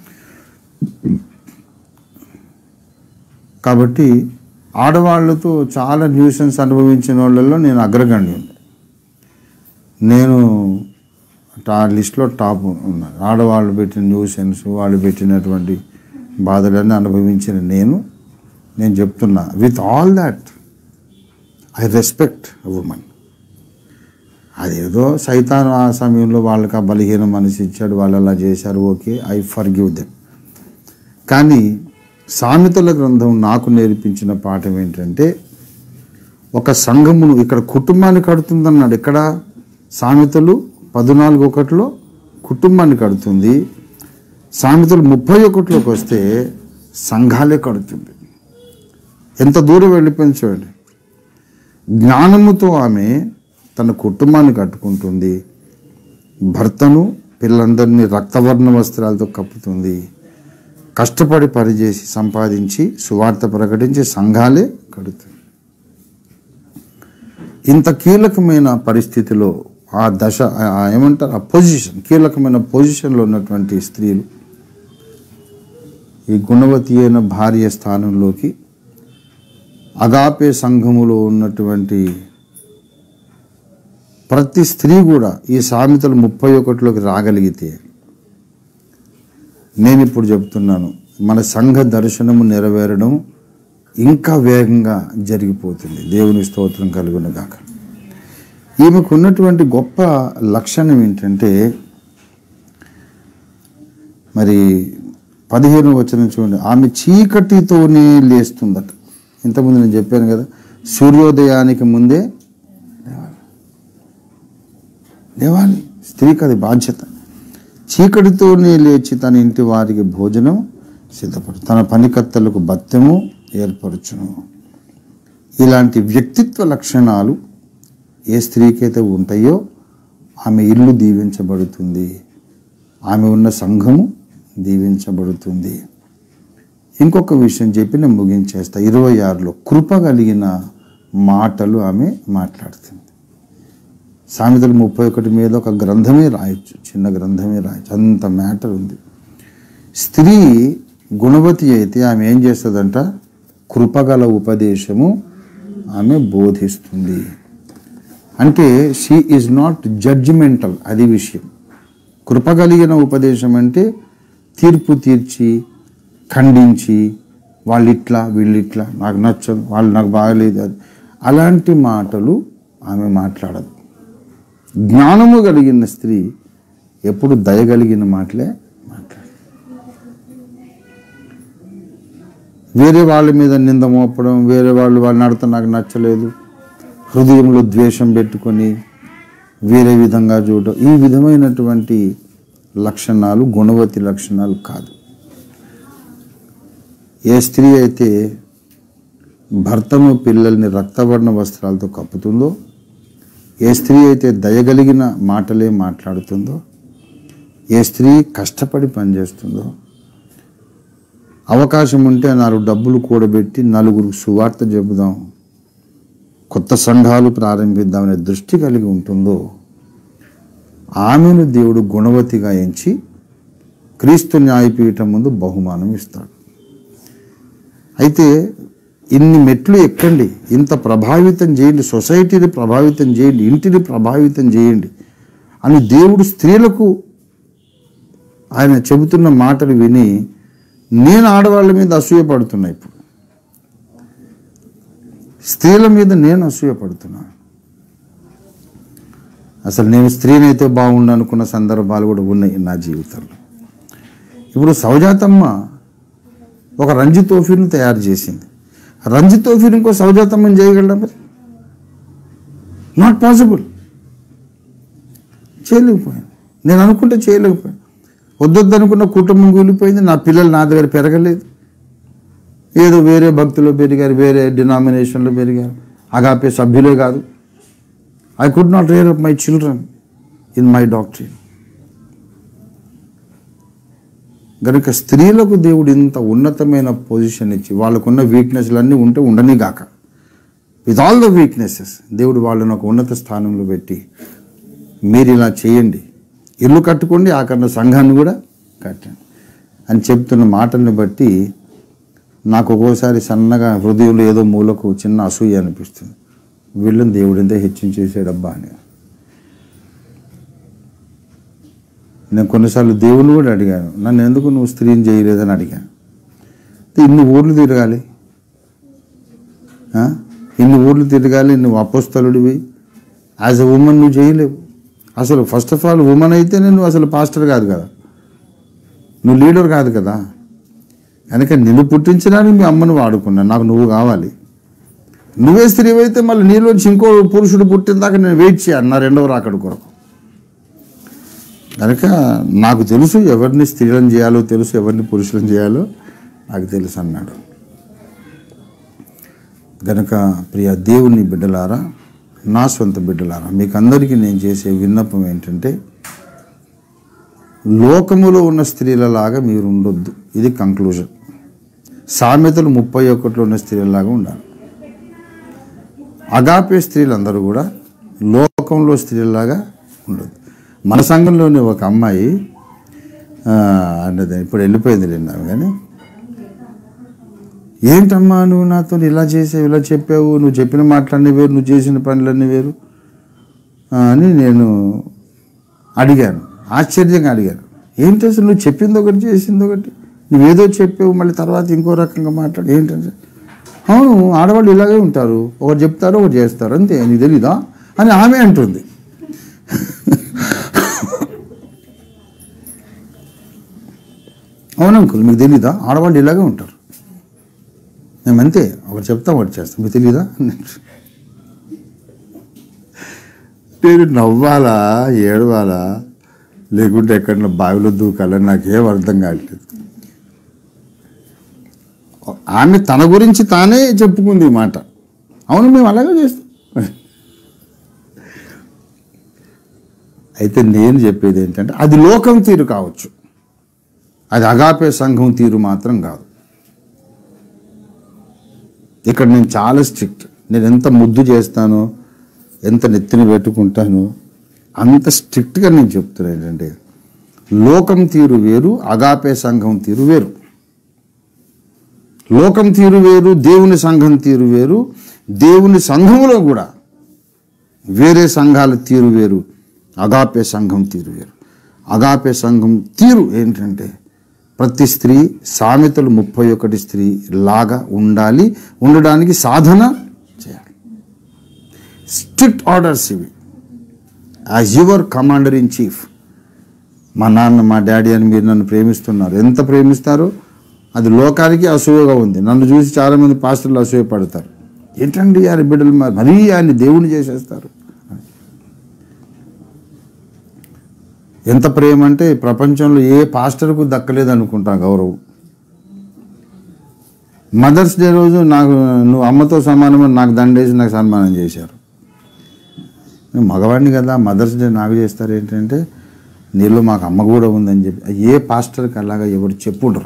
కాబట్టి ఆడవాళ్ళతో చాలా న్యూసెన్స్ అనుభవించిన వాళ్ళల్లో నేను అగ్రగణ్యుని నేను ఆ లిస్ట్లో టాప్ ఉన్నాను ఆడవాళ్ళు పెట్టిన న్యూసెన్స్ వాళ్ళు పెట్టినటువంటి బాధలన్నీ అనుభవించిన నేను నేను చెప్తున్నా with all that I respect women అదేదో సైతాన్ ఆ సమయంలో వాళ్ళకి ఆ బలహీన మనసు ఇచ్చాడు వాళ్ళు అలా చేశారు okay I forgive them కానీ సామెతల గ్రంథం నాకు నేర్పించిన పాఠం ఏంటంటే ఒక సంఘమును ఇక్కడ కుటుంబాన్ని కడుతుందన్నాడు ఇక్కడ సామెతలు పద్నాలుగు ఒకటిలో కుటుంబాన్ని కడుతుంది సామెతలు ముప్పై ఒకటిలోకి వస్తే సంఘాలే కడుతుంది ఎంత దూరం వెళ్ళిపోయింది చూడండి జ్ఞానముతో ఆమె తన కుటుంబాన్ని కట్టుకుంటుంది భర్తను పిల్లలందరినీ రక్తవర్ణ వస్త్రాలతో కప్పుతుంది కష్టపడి పనిచేసి సంపాదించి సువార్త ప్రకటించి సంఘాలే కడుతుంది ఇంత కీలకమైన పరిస్థితిలో ఆ దశ ఆ- ఆ ఏమంటారు ఆ పొజిషన్ కీలకమైన పొజిషన్లో ఉన్నటువంటి స్త్రీలు ఈ గుణవతి అయిన భార్య స్థానంలోకి అగాపే సంఘములో ఉన్నటువంటి ప్రతి స్త్రీ కూడా ఈ సామెతలు ముప్పై ఒకటిలోకి రాగలిగితే నేను ఇప్పుడు చెప్తున్నాను మన సంఘ దర్శనము నెరవేరడం ఇంకా వేగంగా జరిగిపోతుంది దేవుని స్తోత్రం కలుగును గాక ఈమెకు ఉన్నటువంటి గొప్ప లక్షణం ఏంటంటే మరి పదిహేను వచనం చూడండి ఆమె చీకటితోనే లేస్తుందట ఇంతకుముందు నేను చెప్పాను కదా సూర్యోదయానికి ముందే లేవాలి లేవాలి స్త్రీకి అది బాధ్యత చీకటితోనే లేచి తన ఇంటి వారికి భోజనం సిద్ధపడు తన పనికత్తలకు భత్యము ఏర్పరచును ఇలాంటి వ్యక్తిత్వ లక్షణాలు ఏ స్త్రీకైతే ఉంటాయో ఆమె ఇల్లు దీవించబడుతుంది ఆమె ఉన్న సంఘము దీవించబడుతుంది ఇంకొక విషయం చెప్పి నేను ముగించేస్తా ఇరవై ఆరులో కృప కలిగిన మాటలు ఆమె మాట్లాడుతుంది సామెతలు ముప్పై ఒకటి మీద ఒక గ్రంథమే రాయొచ్చు చిన్న గ్రంథమే రాయొచ్చు అంత మ్యాటర్ ఉంది స్త్రీ గుణవతి అయితే ఆమె ఏం చేస్తుందంట కృపగల ఉపదేశము ఆమె బోధిస్తుంది అంటే షీ ఈజ్ నాట్ జడ్జిమెంటల్ అది విషయం కృపగలిగిన ఉపదేశం అంటే తీర్పు తీర్చి ఖండించి వాళ్ళు ఇట్లా వీళ్ళు ఇట్లా నాకు నచ్చదు వాళ్ళు నాకు బాగలేదు అది అలాంటి మాటలు ఆమె మాట్లాడదు జ్ఞానము కలిగిన స్త్రీ ఎప్పుడు దయగలిగిన మాటలే మాట్లాడు వేరే వాళ్ళ మీద నింద మోపడం వేరే వాళ్ళు వాళ్ళ నడత నాకు నచ్చలేదు హృదయంలో ద్వేషం పెట్టుకొని వేరే విధంగా చూడటం ఈ విధమైనటువంటి లక్షణాలు గుణవతి లక్షణాలు కాదు ఏ స్త్రీ అయితే భర్తను పిల్లల్ని రక్తవర్ణ వస్త్రాలతో కప్పుతుందో ఏ స్త్రీ అయితే దయగలిగిన మాటలే మాట్లాడుతుందో ఏ స్త్రీ కష్టపడి పనిచేస్తుందో అవకాశం ఉంటే నాలుగు డబ్బులు కూడబెట్టి నలుగురు సువార్త చెబుదాం కొత్త సంఘాలు ప్రారంభిద్దామనే దృష్టి కలిగి ఉంటుందో ఆమెను దేవుడు గుణవతిగా ఎంచి క్రీస్తు న్యాయపీఠం ముందు బహుమానం ఇస్తాడు అయితే ఇన్ని మెట్లు ఎక్కండి ఇంత ప్రభావితం చేయండి సొసైటీని ప్రభావితం చేయండి ఇంటిని ప్రభావితం చేయండి అని దేవుడు స్త్రీలకు ఆయన చెబుతున్న మాటలు విని నేను ఆడవాళ్ళ మీద అసూయపడుతున్నా ఇప్పుడు స్త్రీల మీద నేను అసూయపడుతున్నా అసలు నేను స్త్రీనైతే బాగుండు అనుకున్న సందర్భాలు కూడా ఉన్నాయి నా జీవితంలో ఇప్పుడు సౌజాతమ్మ ఒక రంజి తోఫీని తయారు చేసింది రంజి తోఫీని ఇంకో సౌజాతమ్మని చేయగలరా మరి నాట్ పాసిబుల్ చేయలేకపోయాను నేను అనుకుంటే చేయలేకపోయాను వద్దొద్దు అనుకున్న కుటుంబం కూలిపోయింది నా పిల్లలు నా దగ్గర పెరగలేదు ఏదో వేరే భక్తులు పెరిగారు వేరే డినామినేషన్లో పెరిగారు అగాపే సభ్యులే కాదు I could not rear up my children in my doctrine గనుక స్త్రీలకు దేవుడు ఇంత ఉన్నతమైన పొజిషన్ ఇచ్చి వాళ్ళకున్న వీక్నెస్లన్నీ ఉంటే ఉండని గాక విత్ ఆల్ ద వీక్నెసెస్ దేవుడు వాళ్ళని ఒక ఉన్నత స్థానంలో పెట్టి మీరు ఇలా చేయండి ఇల్లు కట్టుకోండి ఆఖరణ సంఘాన్ని కూడా కట్టండి అని చెప్తున్న మాటల్ని బట్టి నాకు ఒక్కోసారి సన్నగా హృదయంలో ఏదో మూలకు చిన్న అసూయ అనిపిస్తుంది వీళ్ళని దేవుడు ఎంత హెచ్చించేసాడబ్బా అని నేను కొన్నిసార్లు దేవుని కూడా అడిగాను నన్ను ఎందుకు నువ్వు స్త్రీని చేయలేదని అడిగాను ఇన్ని ఊర్లు తిరగాలి ఆ? ఇన్ని ఊర్లు తిరగాలి నువ్వు అపోస్తలుడివి యాజ్ ఎ ఉమెన్ నువ్వు చేయలేవు అసలు ఫస్ట్ ఆఫ్ ఆల్ ఉమెన్ అయితే నువ్వు అసలు పాస్టర్ కాదు కదా నువ్వు లీడర్ కాదు కదా కనుక నిన్ను పుట్టించడానికి మీ అమ్మను వాడుకున్నా నాకు నువ్వు కావాలి నువ్వే స్త్రీ అయితే మళ్ళీ నీలోంచి ఇంకో పురుషుడు పుట్టిన దాకా నేను వెయిట్ చేయాలి నా రెండవ రాకడ కొరకు కనుక నాకు తెలుసు ఎవరిని స్త్రీలను చేయాలో తెలుసు ఎవరిని పురుషులను చేయాలో నాకు తెలుసు అన్నాడు గనక ప్రియ దేవుని బిడ్డలారా నా సొంత బిడ్డలారా మీకు అందరికీ నేను చేసే విన్నపం ఏంటంటే లోకములో ఉన్న స్త్రీలలాగా మీరు ఉండొద్దు ఇది కంక్లూజన్ సామెతలు ముప్పై ఒకటిలో ఉన్న స్త్రీలలాగా ఉండాలి అగాపే స్త్రీలందరూ కూడా లోకంలో స్త్రీలలాగా ఉండదు మన సంఘంలోని ఒక అమ్మాయి ఆ, అన్నది ఇప్పుడు వెళ్ళిపోయింది లేనాము కానీ ఏంటమ్మా నువ్వు నాతో ఇలా చేసావు ఇలా చెప్పావు నువ్వు చెప్పిన మాటలన్నీ వేరు నువ్వు చేసిన పనులన్నీ వేరు ఆ, అని నేను అడిగాను ఆశ్చర్యంగా అడిగాను ఏంటి అసలు నువ్వు చెప్పింది ఒకటి చేసింది ఒకటి నువ్వేదో చెప్పావు మళ్ళీ తర్వాత ఇంకో రకంగా మాట్లాడు ఏంటంటే అవును ఆడవాళ్ళు ఇలాగే ఉంటారు ఒకటి చెప్తారు ఒకటి చేస్తారు అంతే నీకు తెలీదా అని ఆమె అంటుంది అవును అంకుల్ మీకు తెలీదా ఆడవాళ్ళు ఇలాగే ఉంటారు మేము అంతే ఒకటి చెప్తాం ఒకటి చేస్తాం మీకు తెలీదా నేను నవ్వాలా ఏడవాలా లేకుంటే ఎక్కడన్నా బావిలో దూకాలని నాకేం అర్థం కావట్లేదు ఆమె తన గురించి తానే చెప్పుకుంది ఈ మాట అవును మేము అలాగే చేస్తాం అయితే నేను చెప్పేది ఏంటంటే అది లోకం తీరు కావచ్చు అది అగాపే సంఘం తీరు మాత్రం కాదు ఇక్కడ నేను చాలా స్ట్రిక్ట్ నేను ఎంత ముద్దు చేస్తానో ఎంత నెత్తిని పెట్టుకుంటానో అంత స్ట్రిక్ట్గా నేను చెప్తున్నాను ఏంటంటే లోకం తీరు వేరు అగాపే సంఘం తీరు వేరు లోకం తీరు వేరు దేవుని సంఘం తీరు వేరు దేవుని సంఘములో కూడా వేరే సంఘాల తీరు వేరు అగాపే సంఘం తీరు వేరు అగాపే సంఘం తీరు ఏంటంటే ప్రతి స్త్రీ సామెతలు ముప్పై ఒకటి స్త్రీ లాగా ఉండాలి ఉండడానికి సాధన చేయాలి స్ట్రిక్ట్ ఆర్డర్స్ ఇవి as your commander in chief మా నాన్న మా డాడీ అని మీరు నన్ను ప్రేమిస్తున్నారు ఎంత ప్రేమిస్తారో అది లోకానికి అసూయగా ఉంది నన్ను చూసి చాలామంది పాస్టర్లు అసూయ పడతారు ఏంటండి ఆయన బిడ్డలు మరి మరీ ఆయన దేవుని చేసేస్తారు ఎంత ప్రేమ అంటే ప్రపంచంలో ఏ పాస్టర్కు దక్కలేదు అనుకుంటా గౌరవం మదర్స్ డే రోజు నాకు నువ్వు అమ్మతో సమానమని నాకు దండేసి నాకు సన్మానం చేశారు నేను మగవాడిని కదా మదర్స్ డే నాకు చేస్తారు ఏంటంటే నీలో మాకు అమ్మ కూడా ఉందని చెప్పి ఏ పాస్టర్కి అలాగా ఎవరు చెప్పుండరు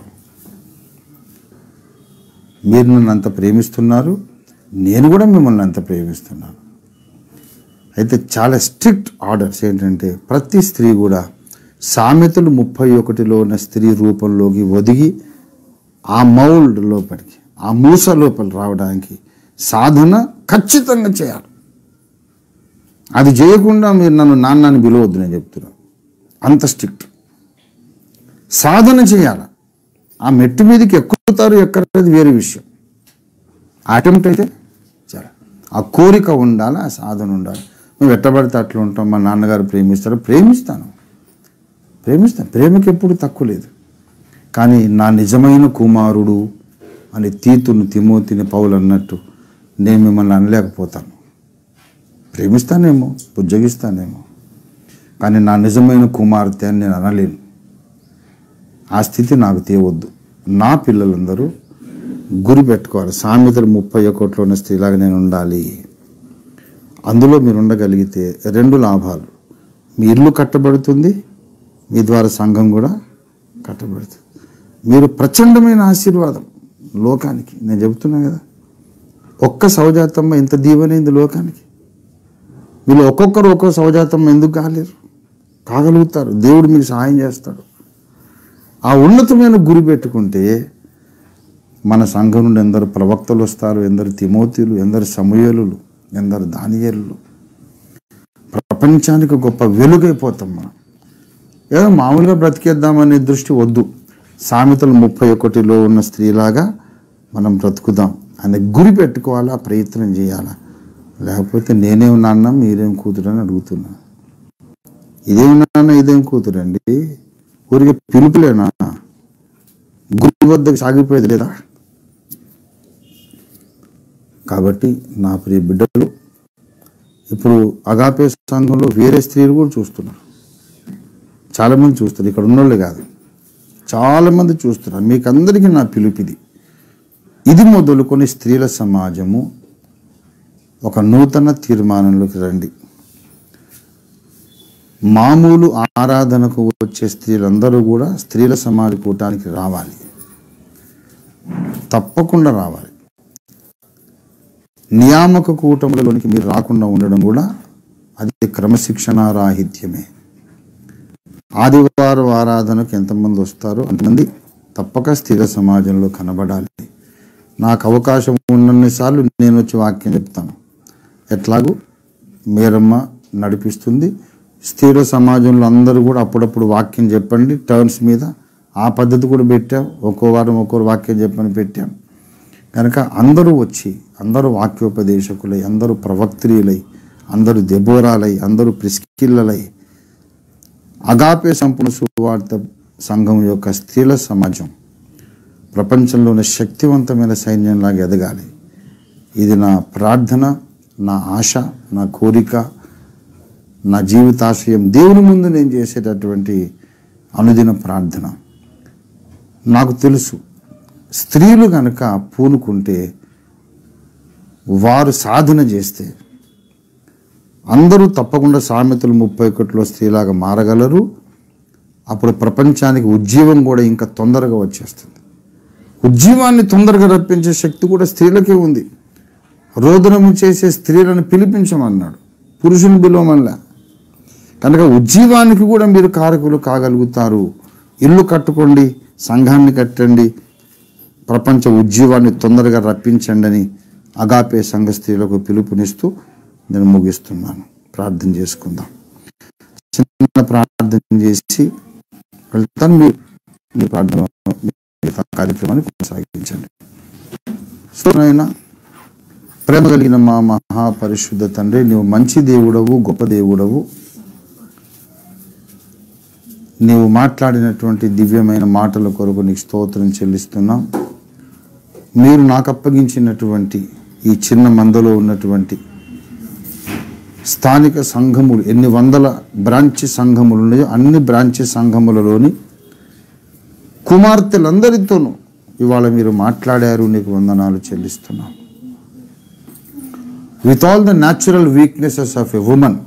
మీరు నన్ను అంత ప్రేమిస్తున్నారు నేను కూడా మిమ్మల్ని అంత ప్రేమిస్తున్నాను అయితే చాలా స్ట్రిక్ట్ ఆర్డర్స్ ఏంటంటే ప్రతి స్త్రీ కూడా సామెతలు ముప్పై ఒకటిలో ఉన్న స్త్రీ రూపంలోకి ఒదిగి ఆ మౌల్డ్ లోపలికి ఆ మూస లోపల రావడానికి సాధన ఖచ్చితంగా చేయాలి అది చేయకుండా మీరు నన్ను నాన్నని పిలవద్దు నేను చెప్తున్నాను అంత స్ట్రిక్ట్ సాధన చేయాలి ఆ మెట్టు మీదకి ఎక్కుతారు ఎక్కడది వేరే విషయం అటెంప్ట్ అయితే చాలా ఆ కోరిక ఉండాలి ఆ సాధన ఉండాలి నువ్వు ఎట్టబడితే అట్లా ఉంటాం మా నాన్నగారు ప్రేమిస్తారు ప్రేమిస్తాను ప్రేమిస్తాను ప్రేమకి ఎప్పుడు తక్కువ లేదు కానీ నా నిజమైన కుమారుడు అని తీతును తిమోతిని పౌలు అన్నట్టు నేను మిమ్మల్ని అనలేకపోతాను ప్రేమిస్తానేమో బుజ్జగిస్తానేమో కానీ నా నిజమైన కుమార్తె అని నేను అనలేను ఆ స్థితి నాకు తేవద్దు నా పిల్లలందరూ గురి పెట్టుకోవాలి సామెతలు ముప్పై ఒకటిలో ఉన్న స్త్రీలాగా నేను ఉండాలి అందులో మీరు ఉండగలిగితే రెండు లాభాలు మీ ఇల్లు కట్టబడుతుంది మీ ద్వారా సంఘం కూడా కట్టబడుతుంది మీరు ప్రచండమైన ఆశీర్వాదం లోకానికి నేను చెబుతున్నా కదా ఒక్క సౌజాతమ్మ ఇంత దీవెనైంది లోకానికి వీళ్ళు ఒక్కొక్కరు ఒక్కో సౌజాతమ్మ ఎందుకు కాలేరు కాగలుగుతారు దేవుడు మీకు సహాయం చేస్తాడు ఆ ఉన్నతమైన గురి పెట్టుకుంటే మన సంఘం నుండి ఎందరు ప్రవక్తలు వస్తారు ఎందరు తిమోతిలు ఎందరు సమయలులు ఎందరు దానియేలు ప్రపంచానికి గొప్ప వెలుగైపోతాం మనం ఏదో మామూలుగా బ్రతికేద్దామనే దృష్టి వద్దు సామెతలు ముప్పై ఒకటిలో ఉన్న స్త్రీలాగా మనం బ్రతుకుదాం అనే గురి పెట్టుకోవాలా ప్రయత్నం చేయాలా లేకపోతే నేనేం నాన్న మీరేం కూతురు అని అడుగుతున్నా ఇదేం నాన్న ఇదేం కూతురు అండి ఊరికి పిలుపులేనా గురి వద్దకు సాగిపోయేది లేదా కాబట్టి నా ప్రియ బిడ్డలు ఇప్పుడు అగాపే సంఘంలో వేరే స్త్రీలు కూడా చూస్తున్నారు చాలామంది చూస్తారు ఇక్కడ ఉన్నోళ్ళే కాదు చాలామంది చూస్తున్నారు మీకు అందరికీ నా పిలుపిది ఇది మొదలుకొని స్త్రీల సమాజము ఒక నూతన తీర్మానంలోకి రండి మామూలు ఆరాధనకు వచ్చే స్త్రీలందరూ కూడా స్త్రీల సమాజ కూటానికి రావాలి తప్పకుండా రావాలి నియామక కూటములలోనికి మీరు రాకుండా ఉండడం కూడా అది క్రమశిక్షణ రాహిత్యమే ఆదివారం ఆరాధనకు ఎంతమంది వస్తారో అంతమంది తప్పక స్థిర సమాజంలో కనబడాలి నాకు అవకాశం ఉన్నన్నిసార్లు నేను వచ్చి వాక్యం చెప్తాను ఎట్లాగూ మేరమ్మ నడిపిస్తుంది స్థిర సమాజంలో అందరూ కూడా అప్పుడప్పుడు వాక్యం చెప్పండి టర్న్స్ మీద ఆ పద్ధతి కూడా పెట్టాం ఒక్కో వారం ఒక్కో వాక్యం చెప్పని పెట్టాం కనుక అందరూ వచ్చి అందరూ వాక్యోపదేశకులై అందరూ ప్రవక్త్రీలై అందరూ దెబోరాలై అందరూ ప్రిస్కిల్లలై అగాపే సంపూర్ణ సువార్త సంఘం యొక్క స్త్రీల సమాజం ప్రపంచంలోని శక్తివంతమైన సైన్యంలాగా ఎదగాలి ఇది నా ప్రార్థన నా ఆశ నా కోరిక నా జీవితాశయం దేవుని ముందు నేను చేసేటటువంటి అనుదిన ప్రార్థన నాకు తెలుసు స్త్రీలు కనుక పూనుకుంటే వారు సాధన చేస్తే అందరూ తప్పకుండా సామెతలు ముప్పై ఒకటిలో స్త్రీలాగా మారగలరు అప్పుడు ప్రపంచానికి ఉజ్జీవం కూడా ఇంకా తొందరగా వచ్చేస్తుంది ఉజ్జీవాన్ని తొందరగా రప్పించే శక్తి కూడా స్త్రీలకే ఉంది రోదనము చేసే స్త్రీలను పిలిపించమన్నాడు పురుషుని పిలవమల్లా కనుక ఉజ్జీవానికి కూడా మీరు కారకులు కాగలుగుతారు ఇల్లు కట్టుకోండి సంఘాన్ని కట్టండి ప్రపంచ ఉజ్జీవాన్ని తొందరగా రప్పించండి అని అగాపే సంఘ స్త్రీలకు పిలుపునిస్తూ నేను ముగిస్తున్నాను ప్రార్థన చేసుకుందాం చిన్న ప్రార్థన చేసి వెళ్తాను మీరు మీ ప్రార్థన మిగతా కార్యక్రమాన్ని కొనసాగించండి సోనైనా ప్రేమ కలిగిన మా మహాపరిశుద్ధ తండ్రి నీవు మంచి దేవుడవు గొప్ప దేవుడవు నీవు మాట్లాడినటువంటి దివ్యమైన మాటల కొరకు నీకు స్తోత్రం చెల్లిస్తున్నాం మీరు నాకు అప్పగించినటువంటి ఈ చిన్న మందలో ఉన్నటువంటి స్థానిక సంఘములు ఎన్ని వందల బ్రాంచ్ సంఘములు ఉన్నాయో అన్ని బ్రాంచ్ సంఘములలోని కుమార్తెలందరితోనూ ఇవాళ మీరు మాట్లాడారు నీకు వందనాలు చెల్లిస్తున్నాం with all the natural weaknesses of a woman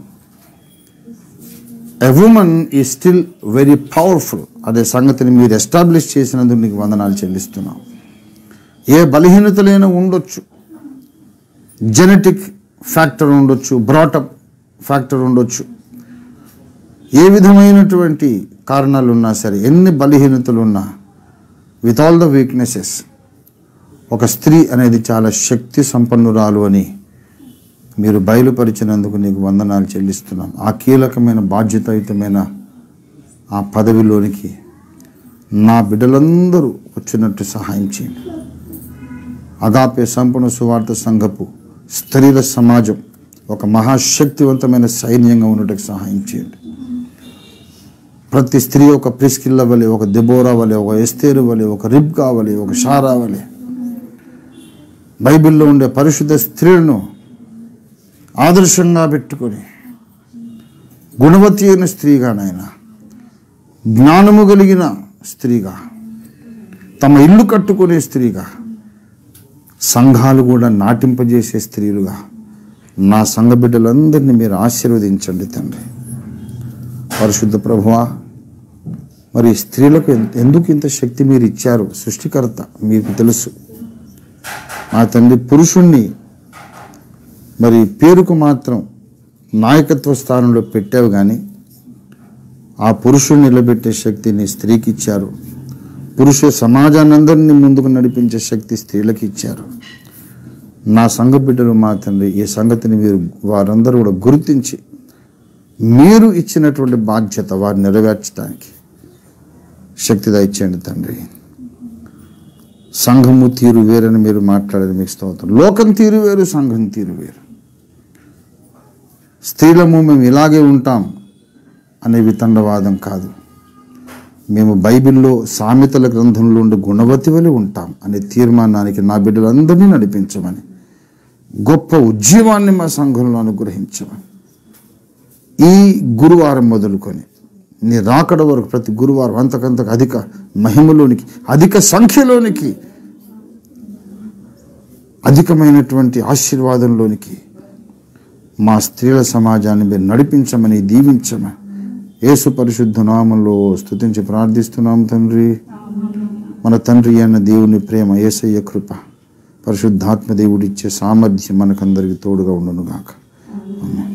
a woman ఈ స్టిల్ వెరీ పవర్ఫుల్ అదే సంగతిని మీరు ఎస్టాబ్లిష్ చేసినందుకు నీకు వందనాలు చెల్లిస్తున్నాం ఏ బలహీనతలైనా ఉండొచ్చు జెనెటిక్ ఫ్యాక్టర్ ఉండొచ్చు బ్రాటప్ ఫ్యాక్టర్ ఉండొచ్చు ఏ విధమైనటువంటి కారణాలు ఉన్నా సరే ఎన్ని బలహీనతలు ఉన్నా విత్ ఆల్ ద వీక్నెసెస్ ఒక స్త్రీ అనేది చాలా శక్తి సంపన్నురాలు అని మీరు బయలుపరిచినందుకు నీకు వందనాలు చెల్లిస్తున్నాం ఆ కీలకమైన బాధ్యతాయుతమైన ఆ పదవిలోనికి నా బిడ్డలందరూ వచ్చినట్టు సహాయం చేయండి అగాపే సంపూర్ణ సువార్త సంఘపు స్త్రీల సమాజం ఒక మహాశక్తివంతమైన సైన్యంగా ఉండటకు సహాయం చేయండి ప్రతి స్త్రీ ఒక ప్రిస్కిల్ల వలె ఒక దెబోరా వలె ఒక ఎస్తేరు వలె ఒక రిబ్కా వలె ఒక షారా వలె బైబిల్లో ఉండే పరిశుద్ధ స్త్రీలను ఆదర్శంగా పెట్టుకొని గుణవతి అయిన స్త్రీగా నాయన జ్ఞానము కలిగిన స్త్రీగా తమ ఇల్లు కట్టుకునే స్త్రీగా సంఘాలు కూడా నాటింపజేసే స్త్రీలుగా నా సంఘ బిడ్డలందరినీ మీరు ఆశీర్వదించండి తండ్రి పరిశుద్ధ ప్రభువా మరి స్త్రీలకు ఎన్- ఎందుకు ఇంత శక్తి మీరు ఇచ్చారు సృష్టికర్త మీకు తెలుసు మా తండ్రి పురుషుణ్ణి మరి పేరుకు మాత్రం నాయకత్వ స్థానంలో పెట్టావు కానీ ఆ పురుషుణ్ణి నిలబెట్టే శక్తిని స్త్రీకి ఇచ్చారు పురుష సమాజాన్ని అందరినీ ముందుకు నడిపించే శక్తి స్త్రీలకు ఇచ్చారు నా సంఘ బిడ్డలు మా తండ్రి ఈ సంగతిని మీరు వారందరూ కూడా గుర్తించి మీరు ఇచ్చినటువంటి బాధ్యత వారు నెరవేర్చడానికి శక్తి దయచేయండి తండ్రి సంఘము తీరు వేరని మీరు మాట్లాడేది మీకు స్తోత్రం లోకం తీరు వేరు సంఘం తీరు వేరు స్త్రీలము మేము ఇలాగే ఉంటాం అనే వితండవాదం కాదు మేము బైబిల్లో సామెతల గ్రంథంలో ఉండి గుణవతి వలి ఉంటాం అనే తీర్మానానికి నా బిడ్డలందరినీ నడిపించమని గొప్ప ఉద్యమాన్ని మా సంఘంలో అనుగ్రహించమని ఈ గురువారం మొదలుకొని నీ రాకడ వరకు ప్రతి గురువారం అంతకంతకు అధిక మహిమలోనికి అధిక సంఖ్యలోనికి అధికమైనటువంటి ఆశీర్వాదంలోనికి మా స్త్రీల సమాజాన్ని మీరు నడిపించమని దీవించమని యేసు పరిశుద్ధ నామంలో స్తుతించి ప్రార్థిస్తున్నాం తండ్రి మన తండ్రి అయిన దేవుని ప్రేమ ఏసయ్య కృప పరిశుద్ధాత్మ దేవుడిచ్చే సామర్థ్యం మనకందరికి తోడుగా ఉండునుగాక ఆమేన్.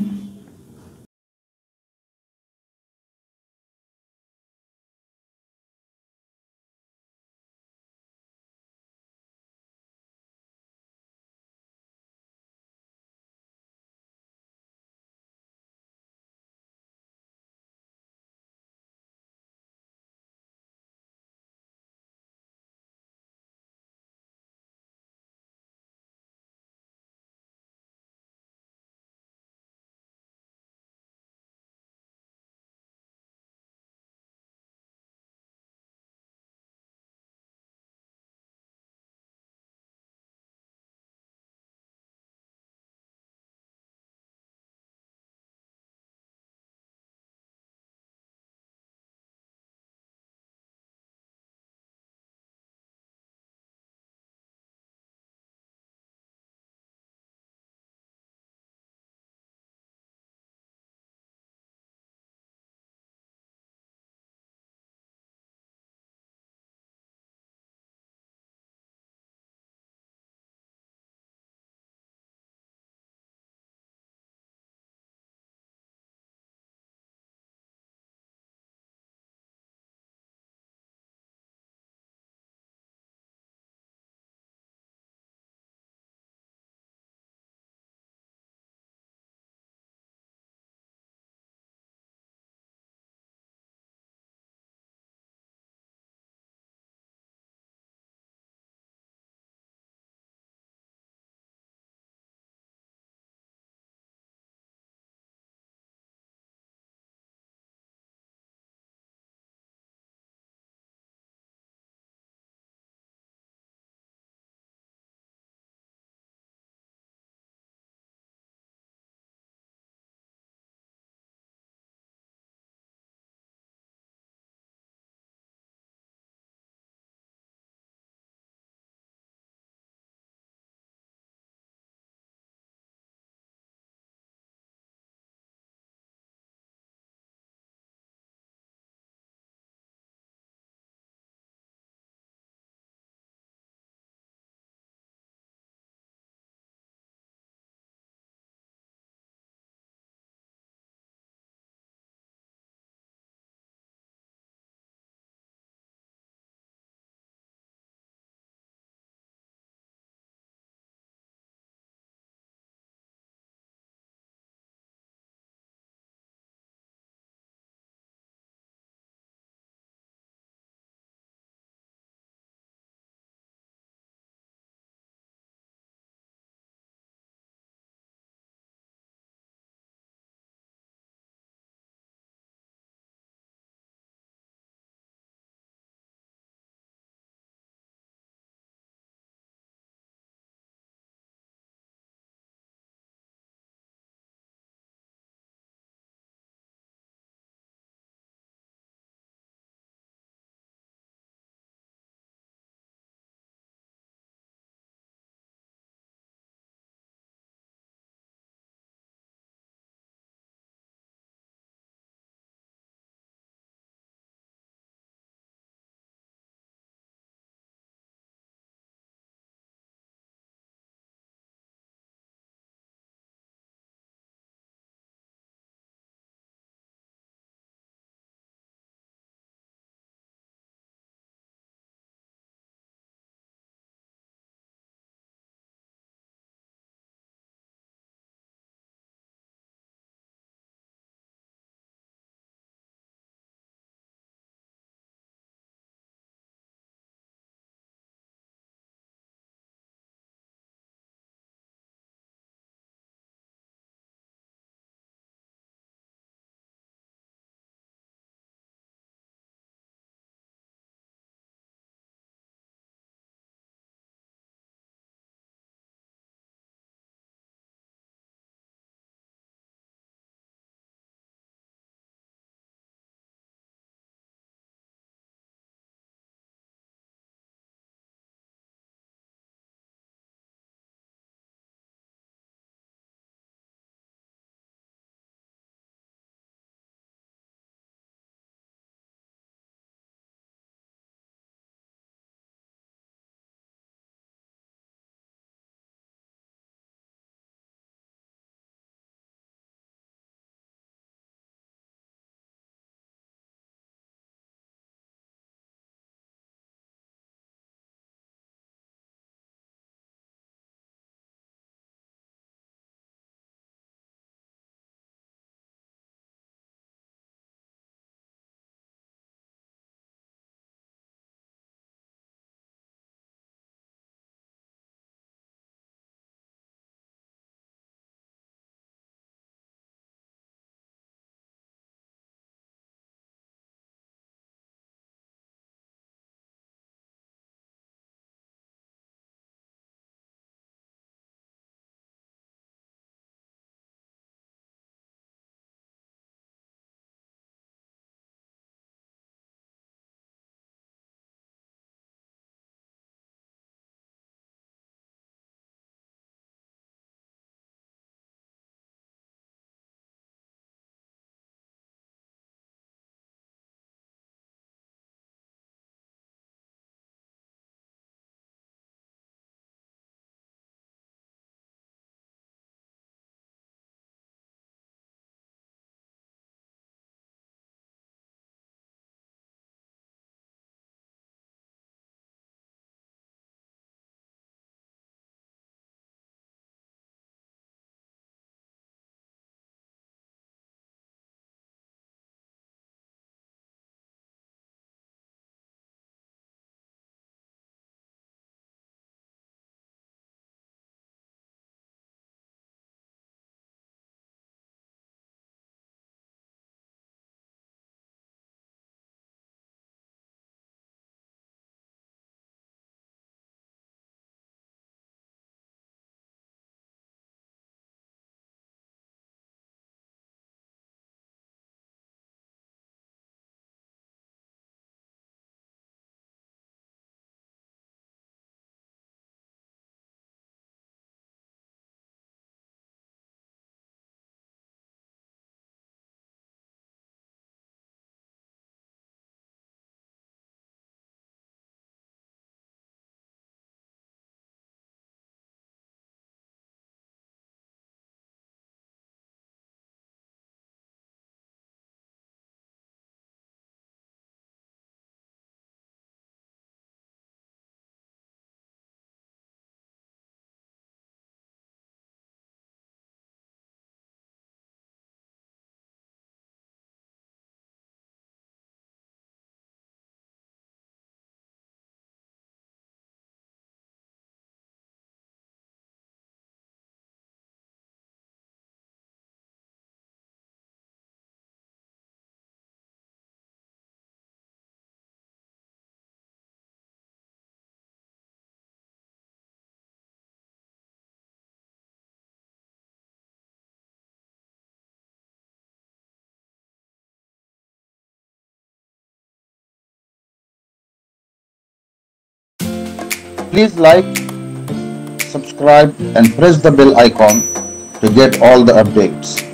Please like, subscribe and press the bell icon to get all the updates.